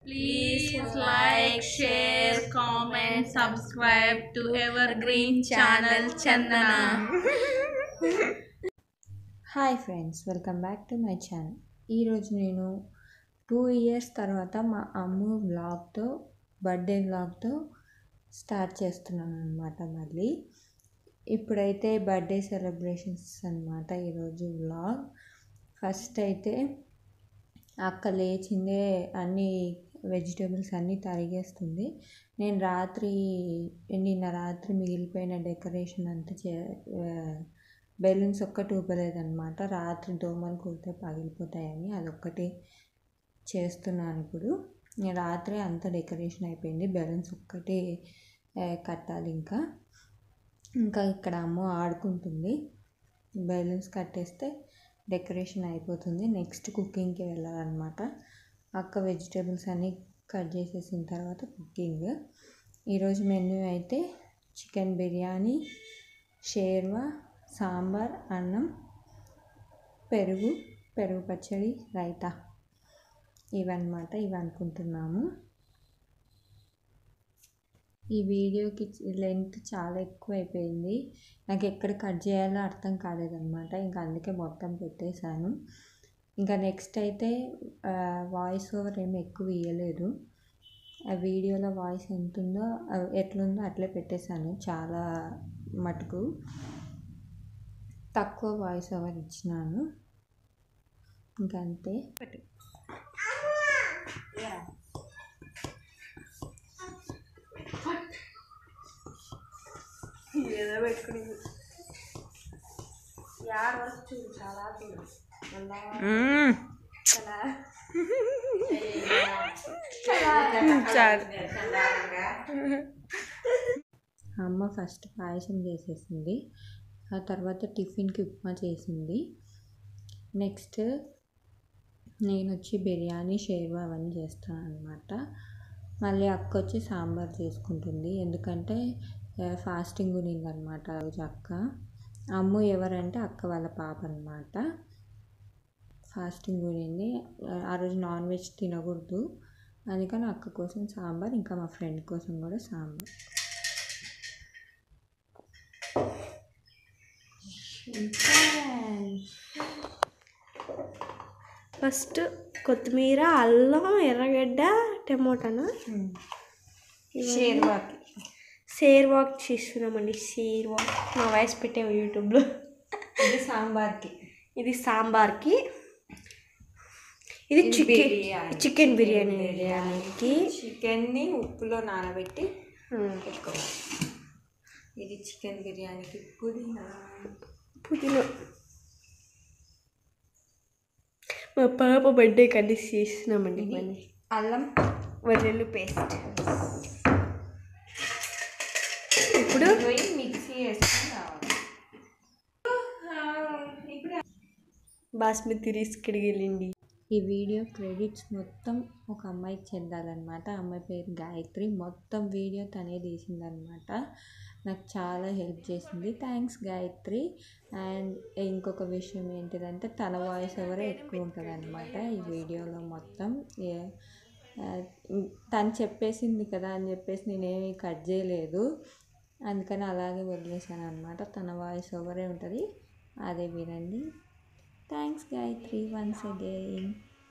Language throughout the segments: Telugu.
Please like, share, comment, subscribe to Evergreen channel Chandana. Hi friends welcome back to my channel ఈరోజు నేను టూ ఇయర్స్ తర్వాత మా అమ్ము వ్లాగ్తో బర్త్డే వ్లాగ్తో స్టార్ట్ చేస్తున్నాను అనమాట మళ్ళీ ఇప్పుడైతే బర్త్డే సెలబ్రేషన్స్ అనమాట ఈరోజు వ్లాగ్ ఫస్ట్ అయితే అక్క లేచిందే అన్ని వెజిటేబుల్స్ అన్నీ తరిగేస్తుంది నేను రాత్రి నిన్న రాత్రి మిగిలిపోయిన డెకరేషన్ అంతా చే బెలూన్స్ ఒక్కటి ఊపలేదన్నమాట రాత్రి దోమలు కుడితే పగిలిపోతాయని అదొక్కటి చేస్తున్నాను ఇప్పుడు నేను రాత్రి అంత డెకరేషన్ అయిపోయింది బెలూన్స్ ఒక్కటి ఆ, కట్టాలి ఇంకా ఇంకా ఇక్కడ అమ్మ ఆడుకుంటుంది బెలూన్స్ కట్టేస్తే డెకరేషన్ అయిపోతుంది నెక్స్ట్ కుకింగ్కి వెళ్ళాలన్నమాట అక్క వెజిటేబుల్స్ అన్నీ కట్ చేసేసిన తర్వాత కుకింగ్ ఈరోజు మెన్యూ అయితే చికెన్ బిర్యానీ షేర్వా సాంబార్ అన్నం పెరుగు పెరుగు పచ్చడి రైతా ఇవన్నమాట ఇవి అనుకుంటున్నాము ఈ వీడియోకి లెంత్ చాలా ఎక్కువ అయిపోయింది నాకు ఎక్కడ కట్ చేయాలో అర్థం కాలేదన్నమాట ఇంకా అందుకే మొత్తం పెట్టేశాను ఇంకా నెక్స్ట్ అయితే వాయిస్ ఓవర్ ఏమి ఎక్కువ ఇవ్వలేదు ఆ వీడియోలో వాయిస్ ఎంత ఉందో ఆ, ఎట్లుందో అట్లే పెట్టేశాను చాలా మటుకు తక్కువ వాయిస్ ఓవర్ ఇచ్చినాను ఇంకా అంతే ఏదో పెట్టుకుని యాడ్ వరకు చూడు చాలా చూడు అమ్మ ఫస్ట్ పాయసం చేసేసింది ఆ తర్వాత టిఫిన్కి ఉప్మా చేసింది నెక్స్ట్ నేను వచ్చి బిర్యానీ షేర్వా అవన్నీ చేస్తాను అనమాట మళ్ళీ అక్క వచ్చి సాంబార్ చేసుకుంటుంది ఎందుకంటే ఫాస్టింగ్ ఉన్నిందనమాట ఆ రోజు అక్క అమ్ము ఎవరంటే అక్క వాళ్ళ పాప అనమాట ఫాస్టింగ్ ఉన్నింది ఆ రోజు నాన్ వెజ్ తినకూడదు అందుకని అక్క కోసం సాంబార్ ఇంకా మా ఫ్రెండ్ కోసం కూడా సాంబార్ ఫస్ట్ కొత్తిమీర అల్లం ఎర్రగడ్డ టమోటానా షేర్వాకి షేర్ వాక్ చేస్తున్నామండి షేర్ వాక్ మా వాయిస్ పెట్టాము యూట్యూబ్లో ఇది సాంబార్కి ఇది సాంబార్కి ఇది ఇది చికెన్ బిర్యానీ. చికెన్ బిర్యానీ బిర్యానీకి చికెన్ని ఉప్పులో నానబెట్టి పెట్టుకోవాలి ఇది చికెన్ బిర్యానీకి పుదీనా పుదీనా మా పాప బర్త్డే కన్నీ చేస్తున్నామండి ఇది మళ్ళీ అల్లం వెల్లుల్లి పేస్ట్ ఇప్పుడు పోయి మిక్సీ వేసుకొని రావాలి బాస్మతి రైస్ కడిగెళ్ళండి ఈ వీడియో క్రెడిట్స్ మొత్తం ఒక అమ్మాయికి చెందాలన్నమాట ఆ అమ్మాయి పేరు గాయత్రి మొత్తం వీడియో తనే తీసిందనమాట నాకు చాలా హెల్ప్ చేసింది థ్యాంక్స్ గాయత్రి అండ్ ఇంకొక విషయం ఏంటిదంటే తన వాయిస్ ఎవరే ఎక్కువ ఉంటుంది అనమాట ఈ వీడియోలో మొత్తం ఏ- ఆ, తను చెప్పేసింది కదా అని చెప్పేసి నేనేమి కట్ చేయలేదు అందుకని అలాగే వదిలేసాను అనమాట తన వాయిస్ ఓవరే ఉంటుంది అదే వినండి థ్యాంక్స్ గాయత్రి వన్స్ అగైన్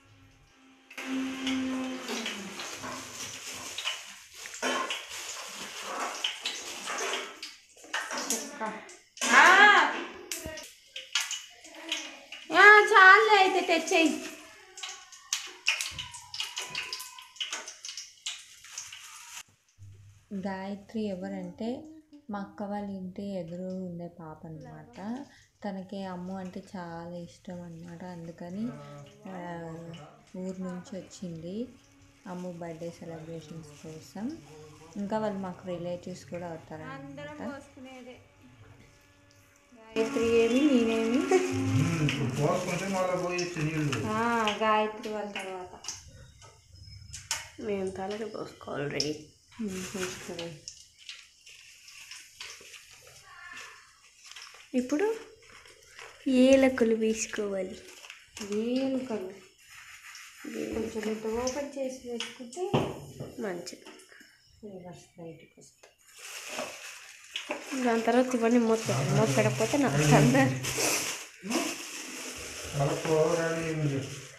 చాలే అయితే తెచ్చేయి గాయత్రి ఎవరంటే మా అక్క వాళ్ళ ఇంటి ఎదురు ఉండే పాప అనమాట తనకి అమ్ము అంటే చాలా ఇష్టం అనమాట అందుకని ఆ, ఊరు నుంచి వచ్చింది అమ్ము బర్త్డే సెలబ్రేషన్స్ కోసం ఇంకా వాళ్ళు మాకు రిలేటివ్స్ కూడా అవుతారనమాట గాయత్రి ఏమి నేనేమి పోసుకుంటే మళ్ళీ పోయొచ్చు నీళ్ళు ఆ, గాయత్రి వాళ్ళ తర్వాత మేము తలకి పోసుకోవాలి రెడీ ఉమ్, చూసుకోవాలి ఇప్పుడు ఏలకులు వేసుకోవాలి వేలుకలు కొంచెం ఇటు ఓపెన్ చేసి వేసుకుంటే మంచిది ఫ్లేవర్స్ బయటకు వస్తాయి దాని తర్వాత ఇవన్నీ మూత పెట్టండి మూత పెట్టకపోతే నాకు తొందర కలుపు రెడీ ఉంది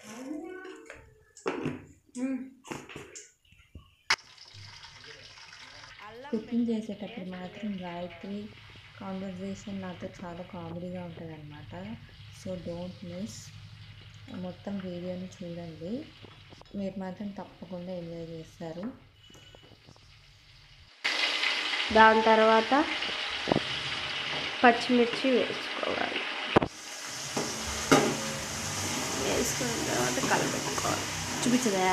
కుకింగ్ చేసేటప్పుడు మాత్రం గాయత్రి కాన్వర్జేషన్ నాతో చాలా కామెడీగా ఉంటుంది అనమాట సో డోంట్ మిస్ మొత్తం వీడియోని చూడండి మీరు మాత్రం తప్పకుండా ఎంజాయ్ చేస్తారు దాని తర్వాత పచ్చిమిర్చి వేసుకోవాలి వేసుకున్న తర్వాత కలపెట్టుకోవాలి చూపించదా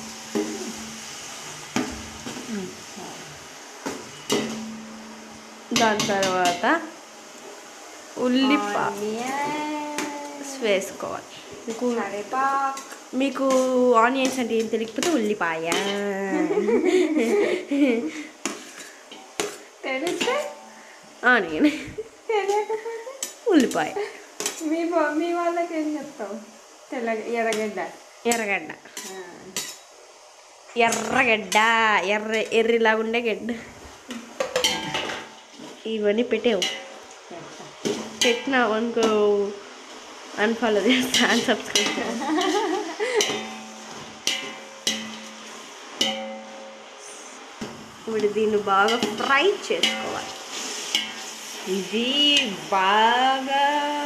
దాని తర్వాత ఉల్లిపాయ వేసుకోవాలి మీకు మీకు ఆనియన్స్ అంటే ఏం తెలియకపోతే ఉల్లిపాయ తెలిస్తే ఆనియన్ తెలియకపోతే ఉల్లిపాయ మీ బా- మీ వాళ్ళకి ఏం చెప్తావు తెల్ల ఎర్రగడ్డ ఎర్రగడ్డ ఎర్రగడ్డ ఎర్ర ఎర్రిలాగా ఉండే గడ్డ ఇవన్నీ పెట్టావు పెట్టినావు అనుకో అన్ఫాలో చేస్తా అన్సబ్స్క్రైబ్ ఇప్పుడు దీన్ని బాగా ఫ్రై చేసుకోవాలి ఇది బాగా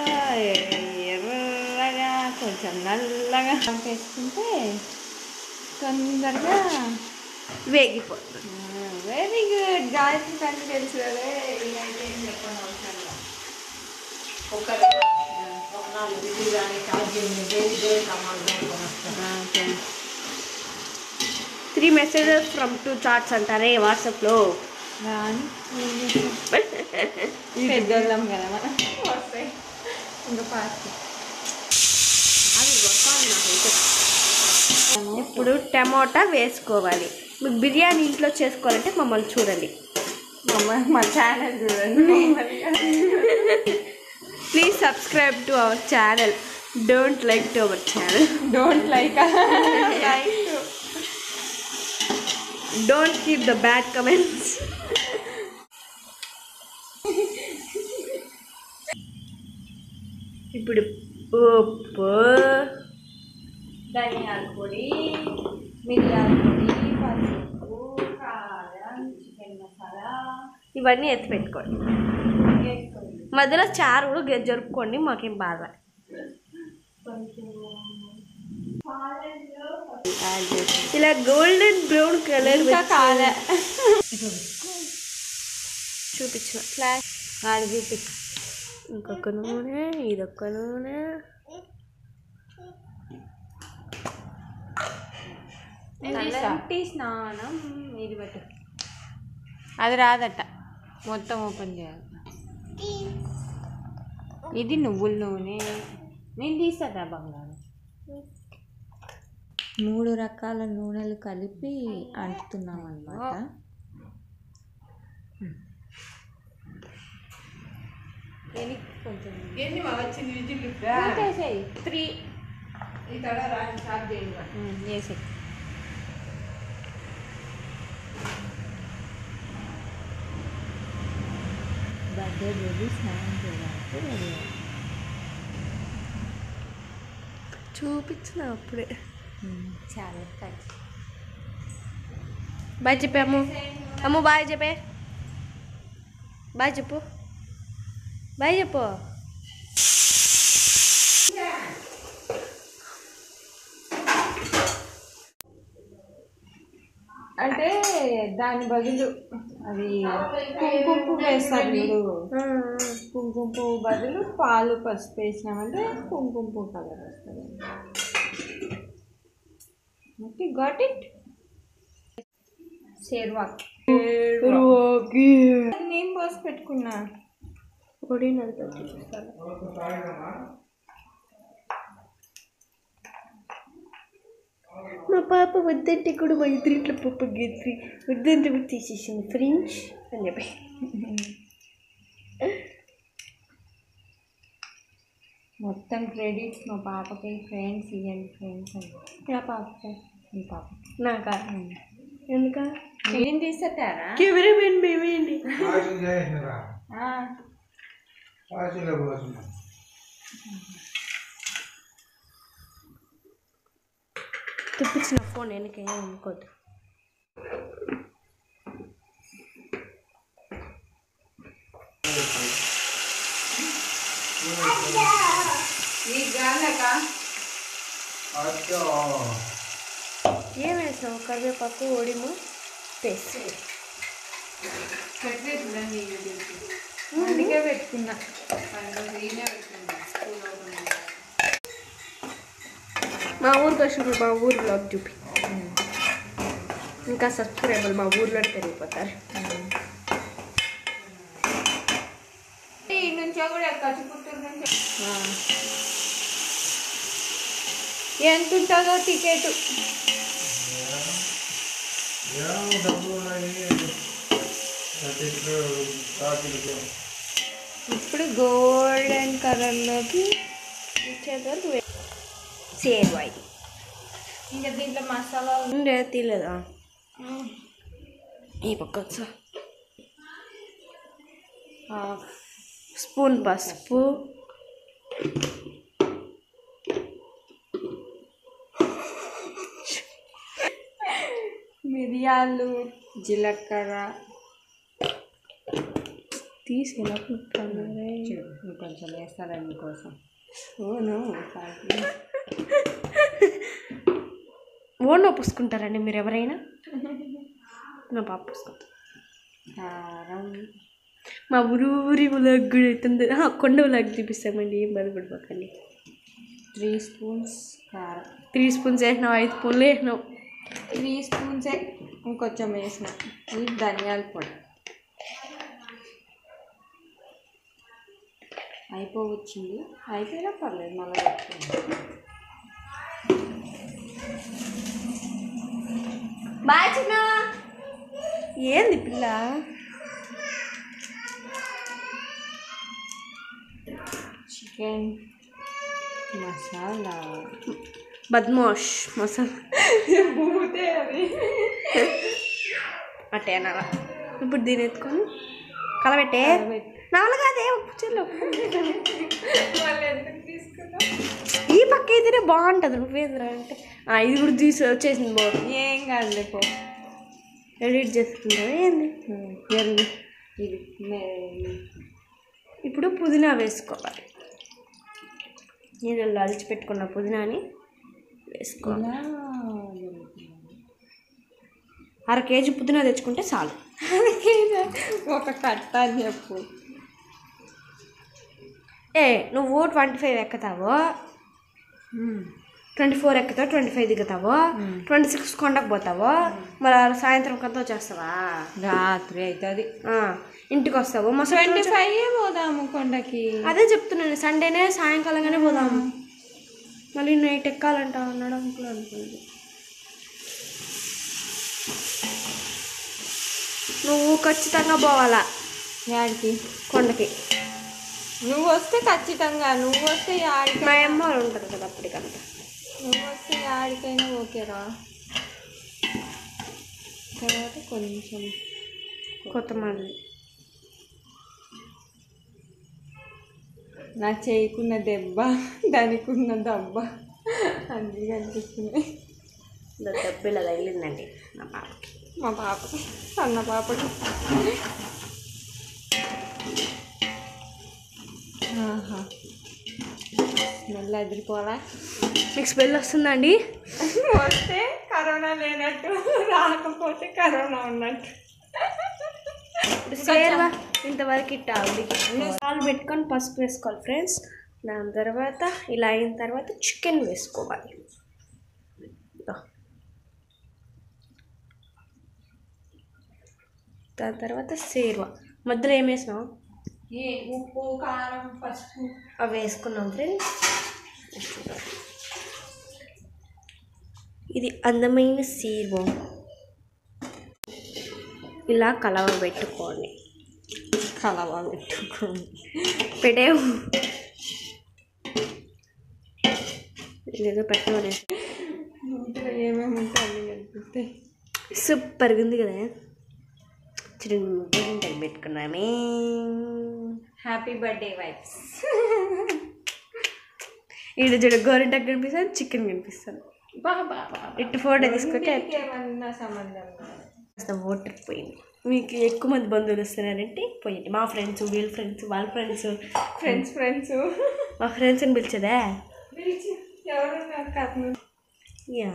ఎర్రగా కొంచెం నల్లగా వేసుకుంటే తొందరగా వేగిపోతుంది వెరీ గుడ్ గాయత్రి పని తెలుసు కదా ఇదైతే ఏం చెప్పను అవసరం లేదు. ఆ, okay. Three messages from two charts అంటారే వాట్సాప్లో రాని ఏం చేస్తాం? పెద్దోళ్ళం కదా మనం వస్తాయి ఇంకా పార్టీ ఇప్పుడు టమోటా వేసుకోవాలి మీకు బిర్యానీ ఇంట్లో చేసుకోవాలంటే మమ్మల్ని చూడండి మమ్మ మా ఛానల్ చూడండి please subscribe to our channel don't like to our channel don't like don't keep the bad comments ఇప్పుడు ఉప్పు ధనియాల పొడి మిరియాల పొడి పసుపు కారం చికెన్ మసాలా ఇవన్నీ ఎత్తి పెట్టుకోండి వేసుకోండి మధ్యలో చారు కూడా గె- జరుపుకోండి మాకేం బాధ కొంచెం ఇలా గోల్డెన్ బ్రౌన్ కలర్ ఇంకా కాల చూపించిన ఫ్లాష్ ఆడు చూపి ఇంకొక నూనె ఇదొక నూనె తలంటి స్నానం ఇది పెట్టు అది రాదట మొత్తం ఓపెన్ చేయాలి ఇది నువ్వుల నూనె నేను తీస్తాడా బంగారం మూడు రకాల నూనెలు కలిపి అంటుతున్నాం అనమాట కొంచెం ఎన్ని మా వచ్చింది విజిల్ వేసేయి త్రీ ఈ తడ రాజు స్టార్ట్ చేయండి వేసేయి బర్త్డే బేబీ స్నానం చేయడానికి రెడీ చూపించిన అప్పుడే చాలా థ్యాంక్స్ బాయ్ చెప్పే అమ్ము అమ్ము బాయ్ చెప్పే బాయ్ చెప్పు బాయ్ చెప్పు అంటే దాని బదులు అది కుంకుమ పువ్వు వేస్తారు చూడు కుంకుమ పువ్వు బదులు పాలు పసుపు వేసినామంటే కుంకుమ పువ్వు కలర్ వస్తుంది ఓకే గాట్ ఇట్ షేర్వాక్ నేను పోసి పెట్టుకున్నా ఒడినంతా చూపిస్తాను మా పాప వద్దంటే కూడా మా ఇద్దరింట్లో పప్పు గెత్తి వద్దంటే కూడా తీసేసింది ఫ్రెంచ్ అని చెప్పి మొత్తం క్రెడిట్స్ మా పాపకి ఫ్రెండ్స్ ఇవ్వండి ఫ్రెండ్స్ అని నా పాప మీ పాప నాకా ఎందుక ఏం తీసేటారా కెమెరామెన్ మేమేంటి వాషింగ్ చేసినరా వాషింగ్లో పోతున్నా తెప్పించిన ఫోన్ వెనక అనుకోద్దు నీకు కాలేక అచ్చా ఏం వేసావు కరివేపాకు ఒడిము పేస్ట్ పెట్టలేదు నీ వీడియోకి అందుకే పెట్టుకున్నా పన్నెండు ఈయనే పెట్టుకున్నా స్కూల్ ఓపెన్ అయ్యాక. మా ఊరికి వచ్చినప్పుడు మా ఊరు బ్లాగ్ చూపి ఇంకా సబ్స్క్రైబర్ మా ఊర్లో పెరిగిపోతారు ఈ నుంచో కూడా ఎక్కచ్చు పుత్తూరు నుంచి ఎంత ఉంటుందో టికెట్ ఏం డబ్బులు ఉన్నాయి టికెట్లు కాపీలు ఇప్పుడు గోల్డెన్ కలర్లోకి ఇచ్చేదారు సేర్వాయి ఇంకా దీంట్లో మసాలా ఉండే తీలేదా ఈ పక్క వచ్చా స్పూన్ పసుపు మిరియాలు జీలకర్ర తీసి ఎలా కుట్టుకున్నారే? చూడు కొంచెం వేస్తారా కోసం ఓను ఓన్లో పూసుకుంటారండి మీరు ఎవరైనా నా పాప పూసుకుంటారు కారం మా ఊరు ఊరి ఉలగ్ కూడా అవుతుంది ఆహా, కొండ ఉలగ్ చూపిస్తామండి ఏం బాధపడిపోకండి త్రీ స్పూన్స్ కారం త్రీ స్పూన్స్ వేసినావు ఐదు స్పూన్లు వేసినావు త్రీ స్పూన్సే ఇంకొంచెం వేసిన ఇది ధనియాల పొడి అయిపోవచ్చింది అయిపోయినా పర్లేదు మళ్ళీ పెట్టుకుందాం బాయ్ చిన్న ఏంది పిల్ల చికెన్ మసాలా బద్మాష్ మసాలా పూతే అది అట్టే అనాలా ఇప్పుడు దీని ఎత్తుకొని కలబెట్టే నా వల్ల కాదే చెల్లు ఈ పక్క అయితేనే బాగుంటుంది నువ్వేంద్రా అంటే ఆ, ఇది కూడా తీసి వచ్చేసింది బాబు ఏం కాదులే పో ఎడిట్ చేసుకుంటావా ఏంది పెరుగు ఇది మే- ఇప్పుడు పుదీనా వేసుకోవాలి నీళ్ళల్లో అలిచి పెట్టుకున్న పుదీనాని వేసుకోవాలి ఇలా అర కేజీ పుదీనా తెచ్చుకుంటే చాలు ఒక కట్ట అని చెప్పు ఏ నువ్వు ట్వంటీ ఫైవ్ ఎక్కుతావు ట్వంటీ ఫోర్ ఎక్కుతావు ట్వంటీ ఫైవ్ దిగుతావు ట్వంటీ సిక్స్ కొండకు పోతావు మరి సాయంత్రం కంతా వచ్చేస్తావా రాత్రి అవుతుంది ఆ, ఇంటికి వస్తావు మా ట్వంటీ ఫైవ్ పోదాము కొండకి అదే చెప్తున్నాను సండేనే సాయంకాలంగానే పోదాము మళ్ళీ నైట్ ఎక్కాలంట అన్నాడు అంకుల్ అనుకుంది నువ్వు ఖచ్చితంగా పోవాలా యాడికి కొండకి నువ్వు వస్తే ఖచ్చితంగా నువ్వు వస్తే యాడికి మా అమ్మ వాళ్ళు ఉంటారు కదా అప్పటికంతా నువ్వు వస్తే యాడికైనా ఓకేరా తర్వాత కొంచెం కొత్తమల్లి నా చేయకున్న దెబ్బ దానికి ఉన్న దెబ్బ అన్నీ కనిపిస్తుంది డబ్బులు అలా వెళ్ళిందండి నా పాపకి మా పాపకి అన్న పాపకి ఆహా స్మెల్ అదిరిపోవాలా మీకు స్మెల్ వస్తుందండి వస్తే కరోనా లేనట్టు రాకపోతే కరోనా ఉన్నట్టు సేర్వా ఇంతవరకు ఇట్టా పాలు పెట్టుకొని పసుపు వేసుకోవాలి ఫ్రెండ్స్ దాని తర్వాత ఇలా అయిన తర్వాత చికెన్ వేసుకోవాలి ఇదో. దాని తర్వాత సేర్వా మధ్యలో ఏం వేసినావు ఏ ఉప్పు కారం పసుపు అవి వేసుకున్నాం ఫ్రెండ్స్ ఇది అందమైన సీర్వ ఇలా కలవ పెట్టుకోండి కలవ పెట్టుకోండి పెట్టేవు ఇదేదో పెట్టమనే ఇంట్లో ఏమేమి ఉంటే అన్నీ కనిపిస్తాయి సూపర్గా ఉంది కదా చిన్న గోరింటాకు పెట్టుకున్నామే హ్యాపీ బర్త్డే వైబ్స్ ఈడ చూడ గోరింటాకు కనిపిస్తాను చికెన్ కనిపిస్తాను బాబా ఇటు ఫోటో తీసుకుంటే ఏమన్నా సంబంధం లేదు. కాస్త ఓటర్ పోయింది మీకు ఎక్కువ మంది బంధువులు వస్తున్నారంటే పోయింది మా ఫ్రెండ్స్ వీళ్ళ ఫ్రెండ్స్ వాళ్ళ ఫ్రెండ్స్ ఫ్రెండ్స్ ఫ్రెండ్స్ మా ఫ్రెండ్స్ని పిలిచదా ఎవరు నాకు కథను యా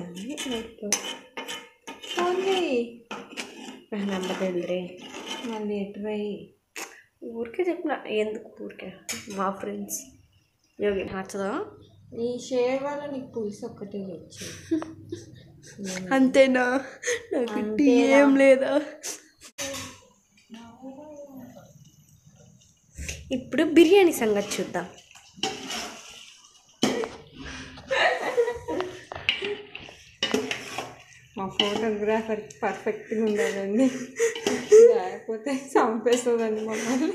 ఫోన్ చేయి నాకు నమ్మదండ్రి మళ్ళీ ఎటు పోయి ఊరికే చెప్పిన ఎందుకు ఊరికే మా ఫ్రెండ్స్ యోగి నచ్చదా ఈ షేర్ వల్ల నీకు పులుసు ఒక్కటే వచ్చి అంతేనా నాకు టీ ఏం లేదా ఇప్పుడు బిర్యానీ సంగతి చూద్దాం మా ఫోటోగ్రాఫర్ పర్ఫెక్ట్గా ఉండాలండి లేకపోతే చంపేస్తుందండి మమ్మల్ని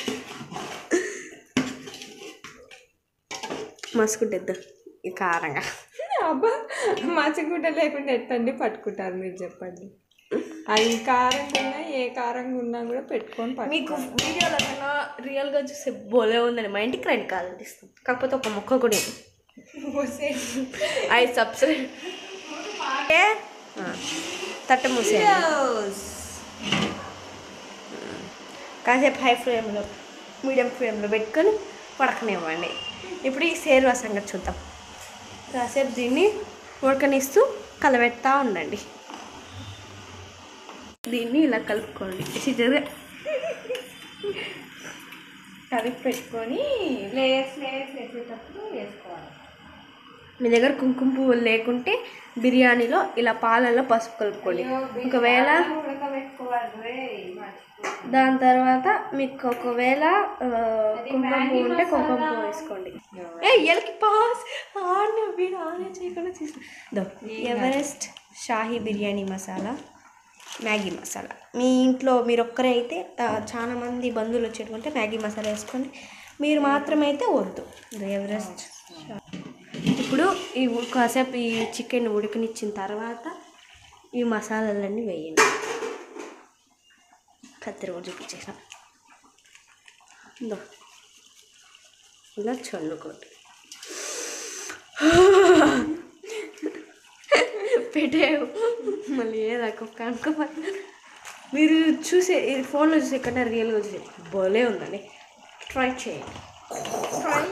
మసుకుంటేద్దాం ఈ కారంగా అబ్బా మచ్చగుడ్డ లేకుండా ఎట్టండి పట్టుకుంటారు మీరు చెప్పండి అవి కారంగా ఉన్నా ఏ కారంగా ఉన్నా కూడా పెట్టుకొని పట్టు మీకు వీడియోలో కన్నా రియల్గా చూసే బోలే ఉందని మా ఇంటికి రండి కావాలంటిస్తాం కాకపోతే ఒక మొక్క కూడా ఉంది. ఐదు సబ్స్క్రైబ్ ఏ? ఆ, తట్ట మూసేయండి కాసేపు హై ఫ్లేమ్లో మీడియం ఫ్లేమ్లో పెట్టుకొని ఉడకనివ్వండి ఇప్పుడు ఈ సేరువా సంగతి చూద్దాం కాసేపు దీన్ని ఉడకనిస్తూ కలబెడతా ఉండండి దీన్ని ఇలా కలుపుకోండి సిజర్గా కలిపి పెట్టుకొని లేయర్స్ లేయర్స్ వేసేటప్పుడు వేసుకోవాలి మీ దగ్గర కుంకుమ పువ్వులు లేకుంటే బిర్యానీలో ఇలా పాలల్లో పసుపు కలుపుకోండి ఒకవేళ ఉడకబెట్టుకోవాలి రే దాని తర్వాత మీకు ఒకవేళ ఆ, కుంకుమ పువ్వు ఉంటే కుంకుమ పువ్వు వేసుకోండి ఏ ఎలకి పాస్ ఆడిన వీడు ఆనే చేయకుండా తీసు దో ఎవరెస్ట్ షాహీ బిర్యానీ మసాలా మ్యాగీ మసాలా మీ ఇంట్లో మీరు ఒక్కరే అయితే ఆ, చాలా మంది బంధువులు వచ్చేటుకుంటే మ్యాగీ మసాలా వేసుకోండి మీరు మాత్రమైతే వద్దు దో ఎవరెస్ట్ షా- ఇప్పుడు ఈ ఉ- కాసేపు ఈ చికెన్ ఉడకనిచ్చిన తర్వాత ఈ మసాలాలన్నీ వేయండి కత్తిరి కూడా చూపించేసాం ఇందో ఇలా చల్లుకోండి పెట్టేవు మళ్ళీ ఏదాకా కనుక్కోపోతే మీరు చూసే ఇది ఫోన్లో చూసే కన్నా రియల్గా చూసే భలే ఉందండి ట్రై చేయండి ఫ్రై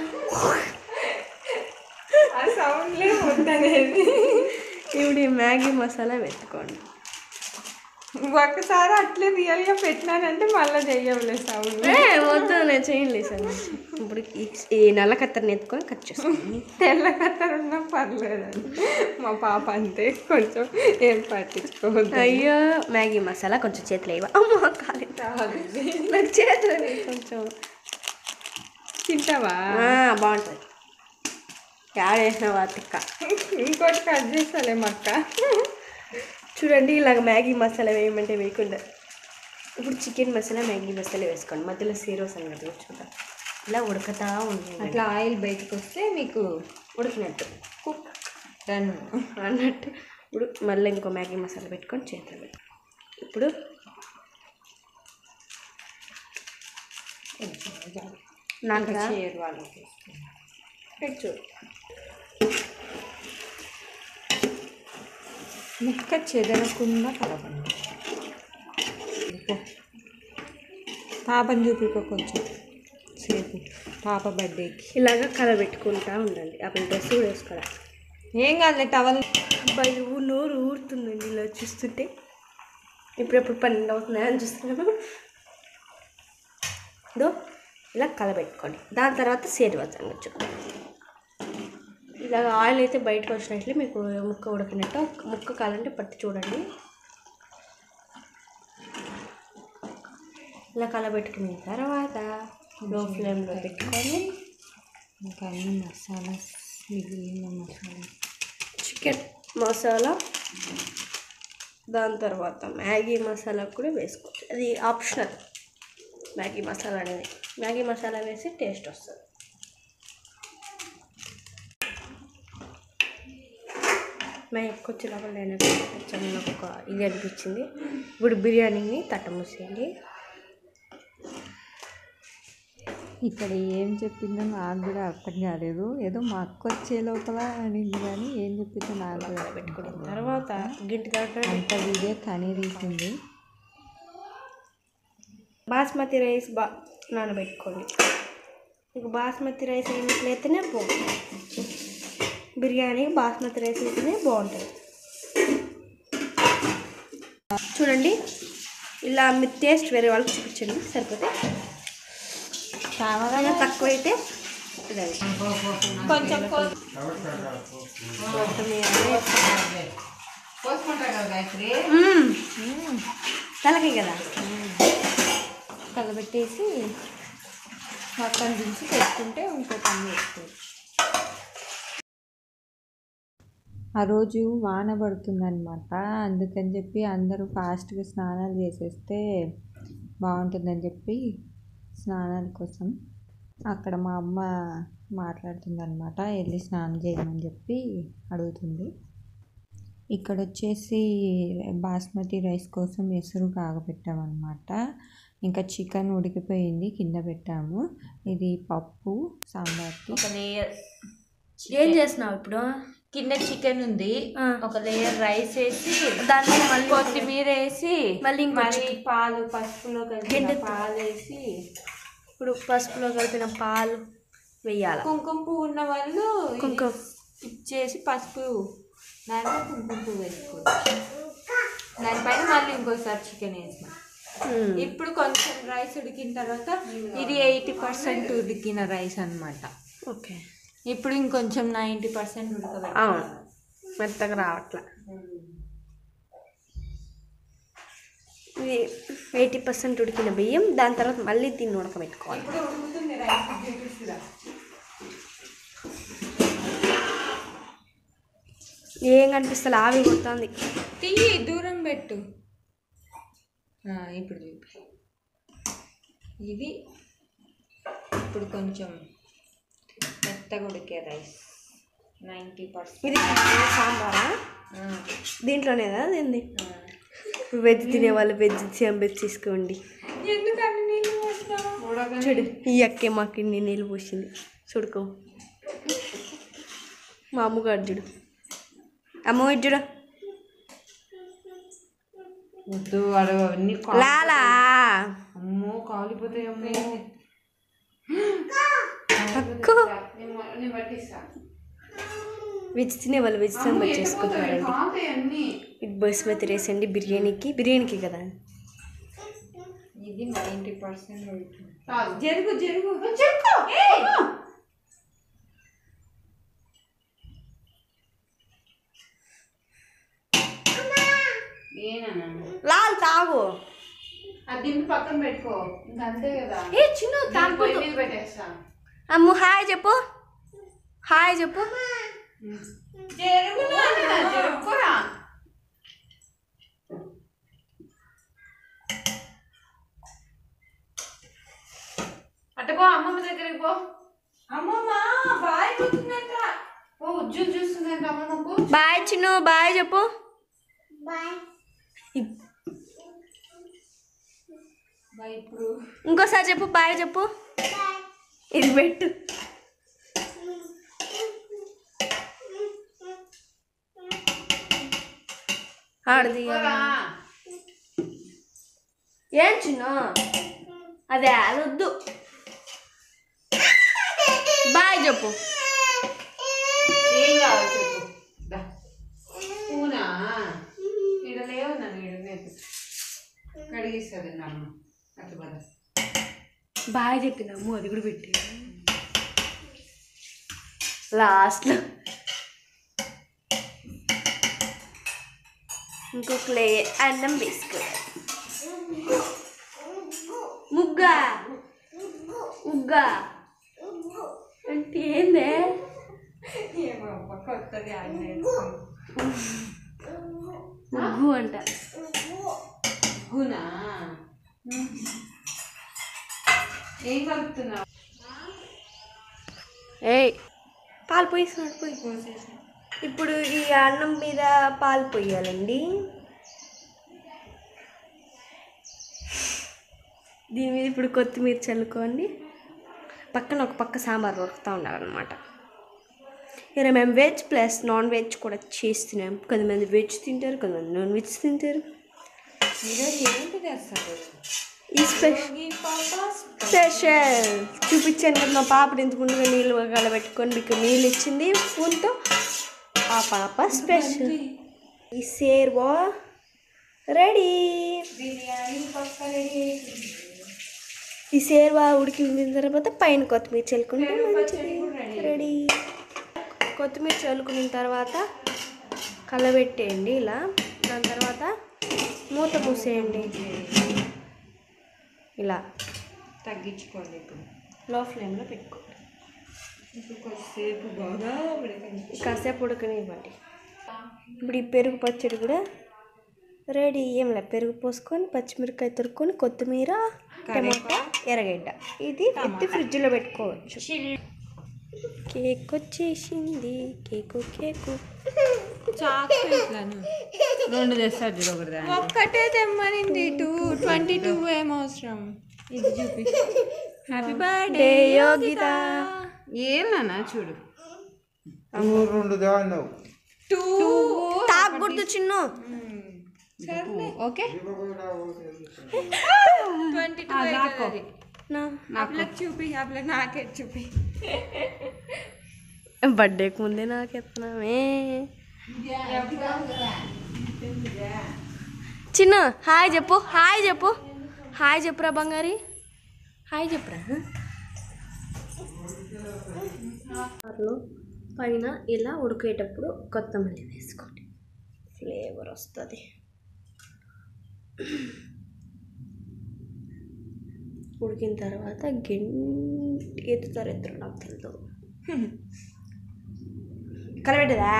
ఆ సౌండ్లే వద్దనేది ఇప్పుడు ఈ మ్యాగీ మసాలా పెట్టుకోండి ఒక్కసారి అట్లే రియల్గా పెట్టినానంటే మళ్ళీ చెయ్యవులే సౌండ్ ఏ వద్దు నేను చేయండి సార్ ఇప్పుడు ఈ- ఈ నల్ల కత్తెరని ఎత్తుకొని కట్ చేసుకోండి తెల్ల కత్తెర ఉన్నా పర్లేదండి మా పాప అంతే కొంచెం ఏం పట్టించుకోవద్దు అయ్యో మ్యాగీ మసాలా కొంచెం చేతిలో ఇవ్వ అమ్మ కాలి నాకు చేతిలో వేయి కొంచెం తింటావా ఆ, బాగుంటుంది యాడ్ వేసిన వాటిక్క ఇంకోటి కట్ చేస్తాలే మక్క చూడండి ఇలాగ మ్యాగీ మసాలా వేయమంటే వేయకుండా ఇప్పుడు చికెన్ మసాలా మ్యాగీ మసాలా వేసుకోండి మధ్యలో సీరో సంగతి చూద్దాం ఇలా ఉడకతా ఉంది అట్లా ఆయిల్ బయటకు వస్తే మీకు ఉడికినట్టు కుక్ డన్ అన్నట్టు ఇప్పుడు మళ్ళీ ఇంకో మ్యాగీ మసాలా పెట్టుకొని చేతులు పెట్టు ఇప్పుడు నాకు రా. షేర్ వాళ్ళకి పెట్టు ముక్క చెదరకుండా కలపండి ఇదిగో. పాపని చూపిపో కొంచెం సేపు పాప బర్త్డేకి ఇలాగ కలబెట్టుకుంటా ఉండండి అప్పుడు డ్రెస్ కూడా వేసుకోవాలి ఏం కాదులే టవల్ అబ్బాయి ఊ నోరు ఊరుతుందండి ఇలా చూస్తుంటే ఇప్పుడెప్పుడు పన్నెండు అవుతున్నాయి అని చూస్తున్నాను దో ఇలా కలబెట్టుకోండి దాని తర్వాత సేరువా సంగతి ఇలాగ ఆయిల్ అయితే బయటకు వచ్చినట్లు మీకు ముక్క ఉడకినట్టు ముక్క కాలంటే పట్టి చూడండి ఇలా కలబెట్టుకున్న తర్వాత లో ఫ్లేమ్లో పెట్టుకొని ఇంకా అన్ని మసాలా మిగిలిన మసాలా చికెన్ మసాలా దాని తర్వాత మ్యాగీ మసాలా కూడా వేసుకోవచ్చు అది ఆప్షనల్ మ్యాగీ మసాలా అనేది మ్యాగీ మసాలా వేసి టేస్ట్ వస్తుంది మేము ఎక్కొచ్చే లోపల నేను కొంచెం నాకు ఒక ఇది అనిపించింది ఇప్పుడు బిర్యానీని తట్ట మూసేయండి ఇక్కడ ఏం చెప్పిందో నాకు కూడా అర్థం కాలేదు ఏదో మా అక్క వచ్చే లోపల అనింది కానీ ఏం చెప్పిందో నాకు కూడా అర్థం కాలేదు. తర్వాత గింటి దాకా అంత వీడియో తనే తీసింది బాస్మతి రైస్ బా నానబెట్టుకోండి మీకు బాస్మతి రైస్ అయినట్లయితేనే బాగుంటుంది బిర్యానీ బాస్మతి రైస్ అయితేనే బాగుంటుంది చూడండి ఇలా మీ టేస్ట్ వేరే వాళ్ళకి చూపించండి సరిపోతే చాలా తక్కువ అయితే ఇదండి కొంచెం మొత్తం ఇవన్నీ కోసుకుంటా కదా గాయత్రి మ్మ్. తలకి కదా కలబెట్టేసి మొత్తం దించి పెట్టుకుంటే ఇంకో పని చేసుకోవచ్చు ఆ రోజు వాన పడుతుందన్నమాట అందుకని చెప్పి అందరూ ఫాస్ట్గా స్నానాలు చేసేస్తే బాగుంటుందని చెప్పి స్నానాల కోసం అక్కడ మా అమ్మ మాట్లాడుతుందన్నమాట వెళ్ళి స్నానం చేయమని చెప్పి అడుగుతుంది ఇక్కడ వచ్చేసి బాస్మతి రైస్ కోసం ఎసురు కాగబెట్టామన్నమాట ఇంకా చికెన్ ఉడికిపోయింది కింద పెట్టాము ఇది పప్పు సాంబార్కి ఒక లేయర్ ఏం చేస్తున్నావు ఇప్పుడు కింద చికెన్ ఉంది ఆ. ఒక లేయర్ రైస్ వేసి దాన్ని మళ్ళీ కొత్తిమీర వేసి మళ్ళీ ఇంకో మరి పాలు పసుపులో కలిపిన గింజ- పాలు వేసి ఇప్పుడు పసుపులో కలిపిన పాలు వేయాల కుంకుమ పువ్వు ఉన్న వాళ్ళు కుంకుమ. స్కిప్ చేసి పసుపు దాంట్లో కుంకుమ పువ్వు వేసుకోవచ్చు దానిపైన మళ్ళీ ఇంకోసారి చికెన్ వేసిన మ్మ్. ఇప్పుడు కొంచెం రైస్ ఉడికిన తర్వాత ఇది ఎయిటీ పర్సెంట్ ఉడికిన రైస్ అన్నమాట ఓకే ఇప్పుడు ఇంకొంచెం నైంటీ పర్సెంట్ ఉడకబెట్టాలి అవును మెత్తగా రావట్లా ఇది ఎయిటీ పర్సెంట్ ఉడికిన బియ్యం దాని తర్వాత మళ్ళీ దీన్ని ఉడకబెట్టుకోవాలి ఇప్పుడు ఉడుకుతుంది రైస్ చూపిస్తురా ఏం కనిపిస్తుంది ఆవి కొడుతుంది తీయి దూరం పెట్టు ఆ, ఇప్పుడు చూపి ఇది ఇప్పుడు కొంచెం మెత్తగా ఉడికే రైస్ నైంటీ పర్సెంట్ ఇది సాంబారా దీంట్లోనేదా ఏంది వెజ్ తినే వాళ్ళు వెజ్ వెజ్ తీసుకోండి ఎందుకని నీళ్ళు పోసినావు? చూడు ఈ అక్కే మాకు ఇన్ని నీళ్ళు పోసింది చూడుకో మా అమ్మగారు చూడు అమ్మ ఇది చూడు వద్దు వాడు అన్ని లాలా అమ్మో కాలిపోతాయి అమ్మో అక్కో వెజ్ తినే వాళ్ళు వెజ్ సాంబార్ చేసుకుంటారండి ఇది బస్మతి రైస్ అండి బిర్యానీకి బిర్యానీకి కదా ఇది నైంటీ పర్సెంట్ ఉడికింది జరుగు జరుగు ఏనా లాల్ తాగు అది దింపి పక్కన పెట్టుకో ఇంకా అంతే కదా ఏ చిన్న తాగు పొయ్యి మీద పెట్టేస్తా అమ్ము హాయ్ చెప్పు హాయ్ చెప్పు జరుగునా జరుగురా అట్ట పో అమ్మమ్మ దగ్గరికి పో అమ్మమ్మ బాయ్ పోతుందంట ఓ ఉజ్జులు చూస్తుందంట అమ్మమ్మకు బాయ్ చిన్ను బాయ్ చెప్పు ఇప్- బాయ్ ఇప్పుడు ఇంకోసారి చెప్పు బాయ్ చెప్పు ఇది పెట్టు ఆడది పోరా. ఏం చిన్న అదే అది వద్దు బాయ్ చెప్పు ఏం కావాలి చెప్పు దా. పూనా ఇక్కడ లేవు నన్ను ఇక్కడ లేదు కడిగిస్తుంది నమ్మ అట్లా పద బాయ్ చెప్పినాము అది కూడా పెట్టి లాస్ట్లో ఇంకొక లే అన్నం వేసుకోవాలి ముగ్గా ముగ్గా అంటే ఏందే ఏమో అబ్బా, కొత్తది అన్నీ ముగ్గు అంట గునా ఏం కలుపుతున్నావు ఏయ్ పాలు పోయిస్తున్నాడు పోయి ఇప్పుడు ఈ అన్నం మీద పాలు పోయాలండి దీని మీద ఇప్పుడు కొత్తిమీర చల్లుకోండి పక్కన ఒక పక్క సాంబార్ ఉడుకుతూ ఉండాలన్నమాట ఇలా మేము వెజ్ ప్లస్ నాన్ వెజ్ కూడా చేస్తున్నాం కొంతమంది వెజ్ తింటారు కొంతమంది నాన్ వెజ్ తింటారు ఈరోజు ఏంటి చేస్తారు ఈ స్పెషల్ స్పెషల్ చూపించాను కదా మా పాపని ఇంత ముందుగా నీళ్ళు కలబెట్టుకొని మీకు నీళ్ళు ఇచ్చింది స్పూన్తో ఆ పాప స్పెషల్ ఈ సేర్వా రెడీ బిర్యానీ పక్క రెడీ ఈ సేర్వా ఉడికిన తర్వాత పైన కొత్తిమీర చల్లుకుంటే మంచిది రెడీ కొత్తిమీర చల్లుకున్న తర్వాత కలబెట్టేయండి ఇలా దాని తర్వాత మూత మూసేయండి ఇలా తగ్గించుకోండి ఇప్పుడు లో ఫ్లేమ్లో పెట్టుకోండి ఇప్పుడు కొద్దిసేపు బాగా ఉడకండి కాసేపు ఉడకనివ్వండి ఇప్పుడు ఈ పెరుగు పచ్చడి కూడా రెడీ ఏం లే పెరుగు పోసుకొని పచ్చిమిరకాయ తురుక్కొని కొత్తిమీర టమాటా ఎర్రగడ్డ ఇది ఎత్తి ఫ్రిడ్జ్లో పెట్టుకోవచ్చు కేక్ వచ్చేసింది కేకు కేకు చాక్లెట్లను రెండు తెస్తారు చూడు ఒకటి దాంట్లో. ఒక్కటే తెమ్మనింది టూ ట్వంటీ టూ ఏం అవసరం ఇది చూపి హ్యాపీ బర్త్డే యోగిత ఏమన్నా చూడు నువ్వు రెండు దాన్నావు టూ తాగకూడదు చిన్న ఓకే ట్వంటీ టూ నా అప్పులకు చూపి అప్పులకు నాకే చూపి బర్త్డేకి ముందే నాకు ఎత్తున్నామే చిన్న హాయ్ చెప్పు హాయ్ చెప్పు హాయ్ చెప్పురా బంగారి హాయ్ చెప్పురా లో పైన ఇలా ఉడికేటప్పుడు కొత్తమల్లి వేసుకోండి ఫ్లేవర్ వస్తుంది ఉడికిన తర్వాత గెంటి ఎత్తుతారు ఎత్తురు నాకు తెలియదు కలబెట్టదా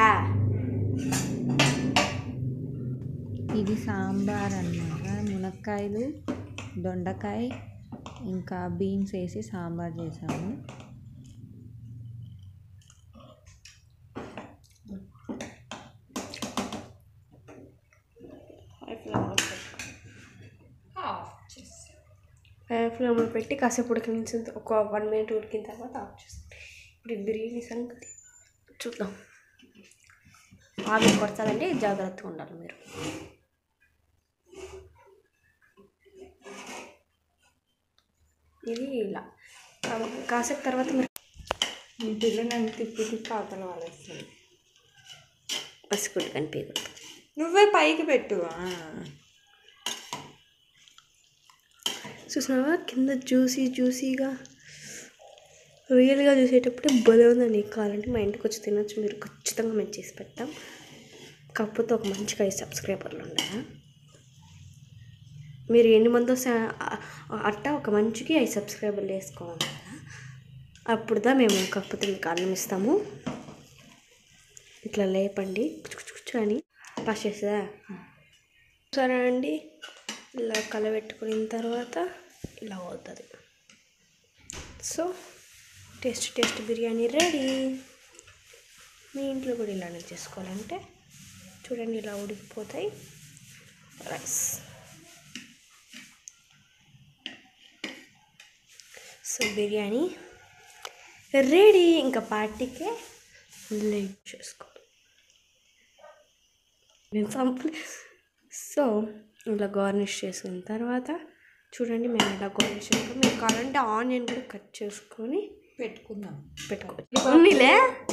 ఇది సాంబార్ అన్నమాట మునక్కాయలు దొండకాయ ఇంకా బీన్స్ వేసి సాంబార్ చేసాము ఫ్లేమ్లో పెట్టి కాసేపు ఉడికించిన ఒక వన్ మినిట్ ఉడికిన తర్వాత ఆఫ్ చేస్తాం ఇప్పుడు ఈ బిర్యానీ సంగతి చూద్దాం ఆవి కొడతాదండి జాగ్రత్తగా ఉండాలి మీరు ఇది ఇలా కా- కాసేపు తర్వాత మీరు ఈ పిల్ల నన్ను తిప్పి తిప్పి అవతల వాళ్ళేస్తుంది పసుకుంటు కనిపించదు నువ్వే పైకి పెట్టు ఆ. చూసినావా కింద జ్యూసీ జ్యూసీగా రియల్గా చూసేటప్పుడు భలే ఉందండి కావాలంటే మా ఇంటికి వచ్చి తినొచ్చు మీరు ఖచ్చితంగా మేము చేసి పెడతాం కాకపోతే ఒక మంచిగా ఐదు సబ్స్క్రైబర్లు ఉన్నాయా మీరు ఎన్ని మంది వస్తే ఆ- ఆ- అట్టా ఒక మంచికి ఐదు సబ్స్క్రైబర్లు వేసుకోవాలి అప్పుడుదా మేము కాకపోతే మీకు అన్నం ఇస్తాము ఇట్లా లేపండి కుచ్చు కుచ్చు కుచ్చు అని పాస్ చేసేదా సరే అండి ఇలా కలబెట్టుకున్న తర్వాత ఇలా అవుతుంది so taste taste biryani ready మీ ఇంట్లో కూడా ఇలానే చేసుకోవాలంటే చూడండి ఇలా ఉడికిపోతాయి రైస్ సో బిర్యానీ రెడీ ఇంకా పార్టీకే లేట్ చేసుకోవాలి మేము సంపలే సో ఇలా గార్నిష్ చేసిన తర్వాత చూడండి మేము ఇలా గార్నిష్ చేసుకొని మీరు కావాలంటే ఆనియన్ కూడా కట్ చేసుకొని పెట్టుకుందాం పెట్టుకోవచ్చు ఉన్నిలే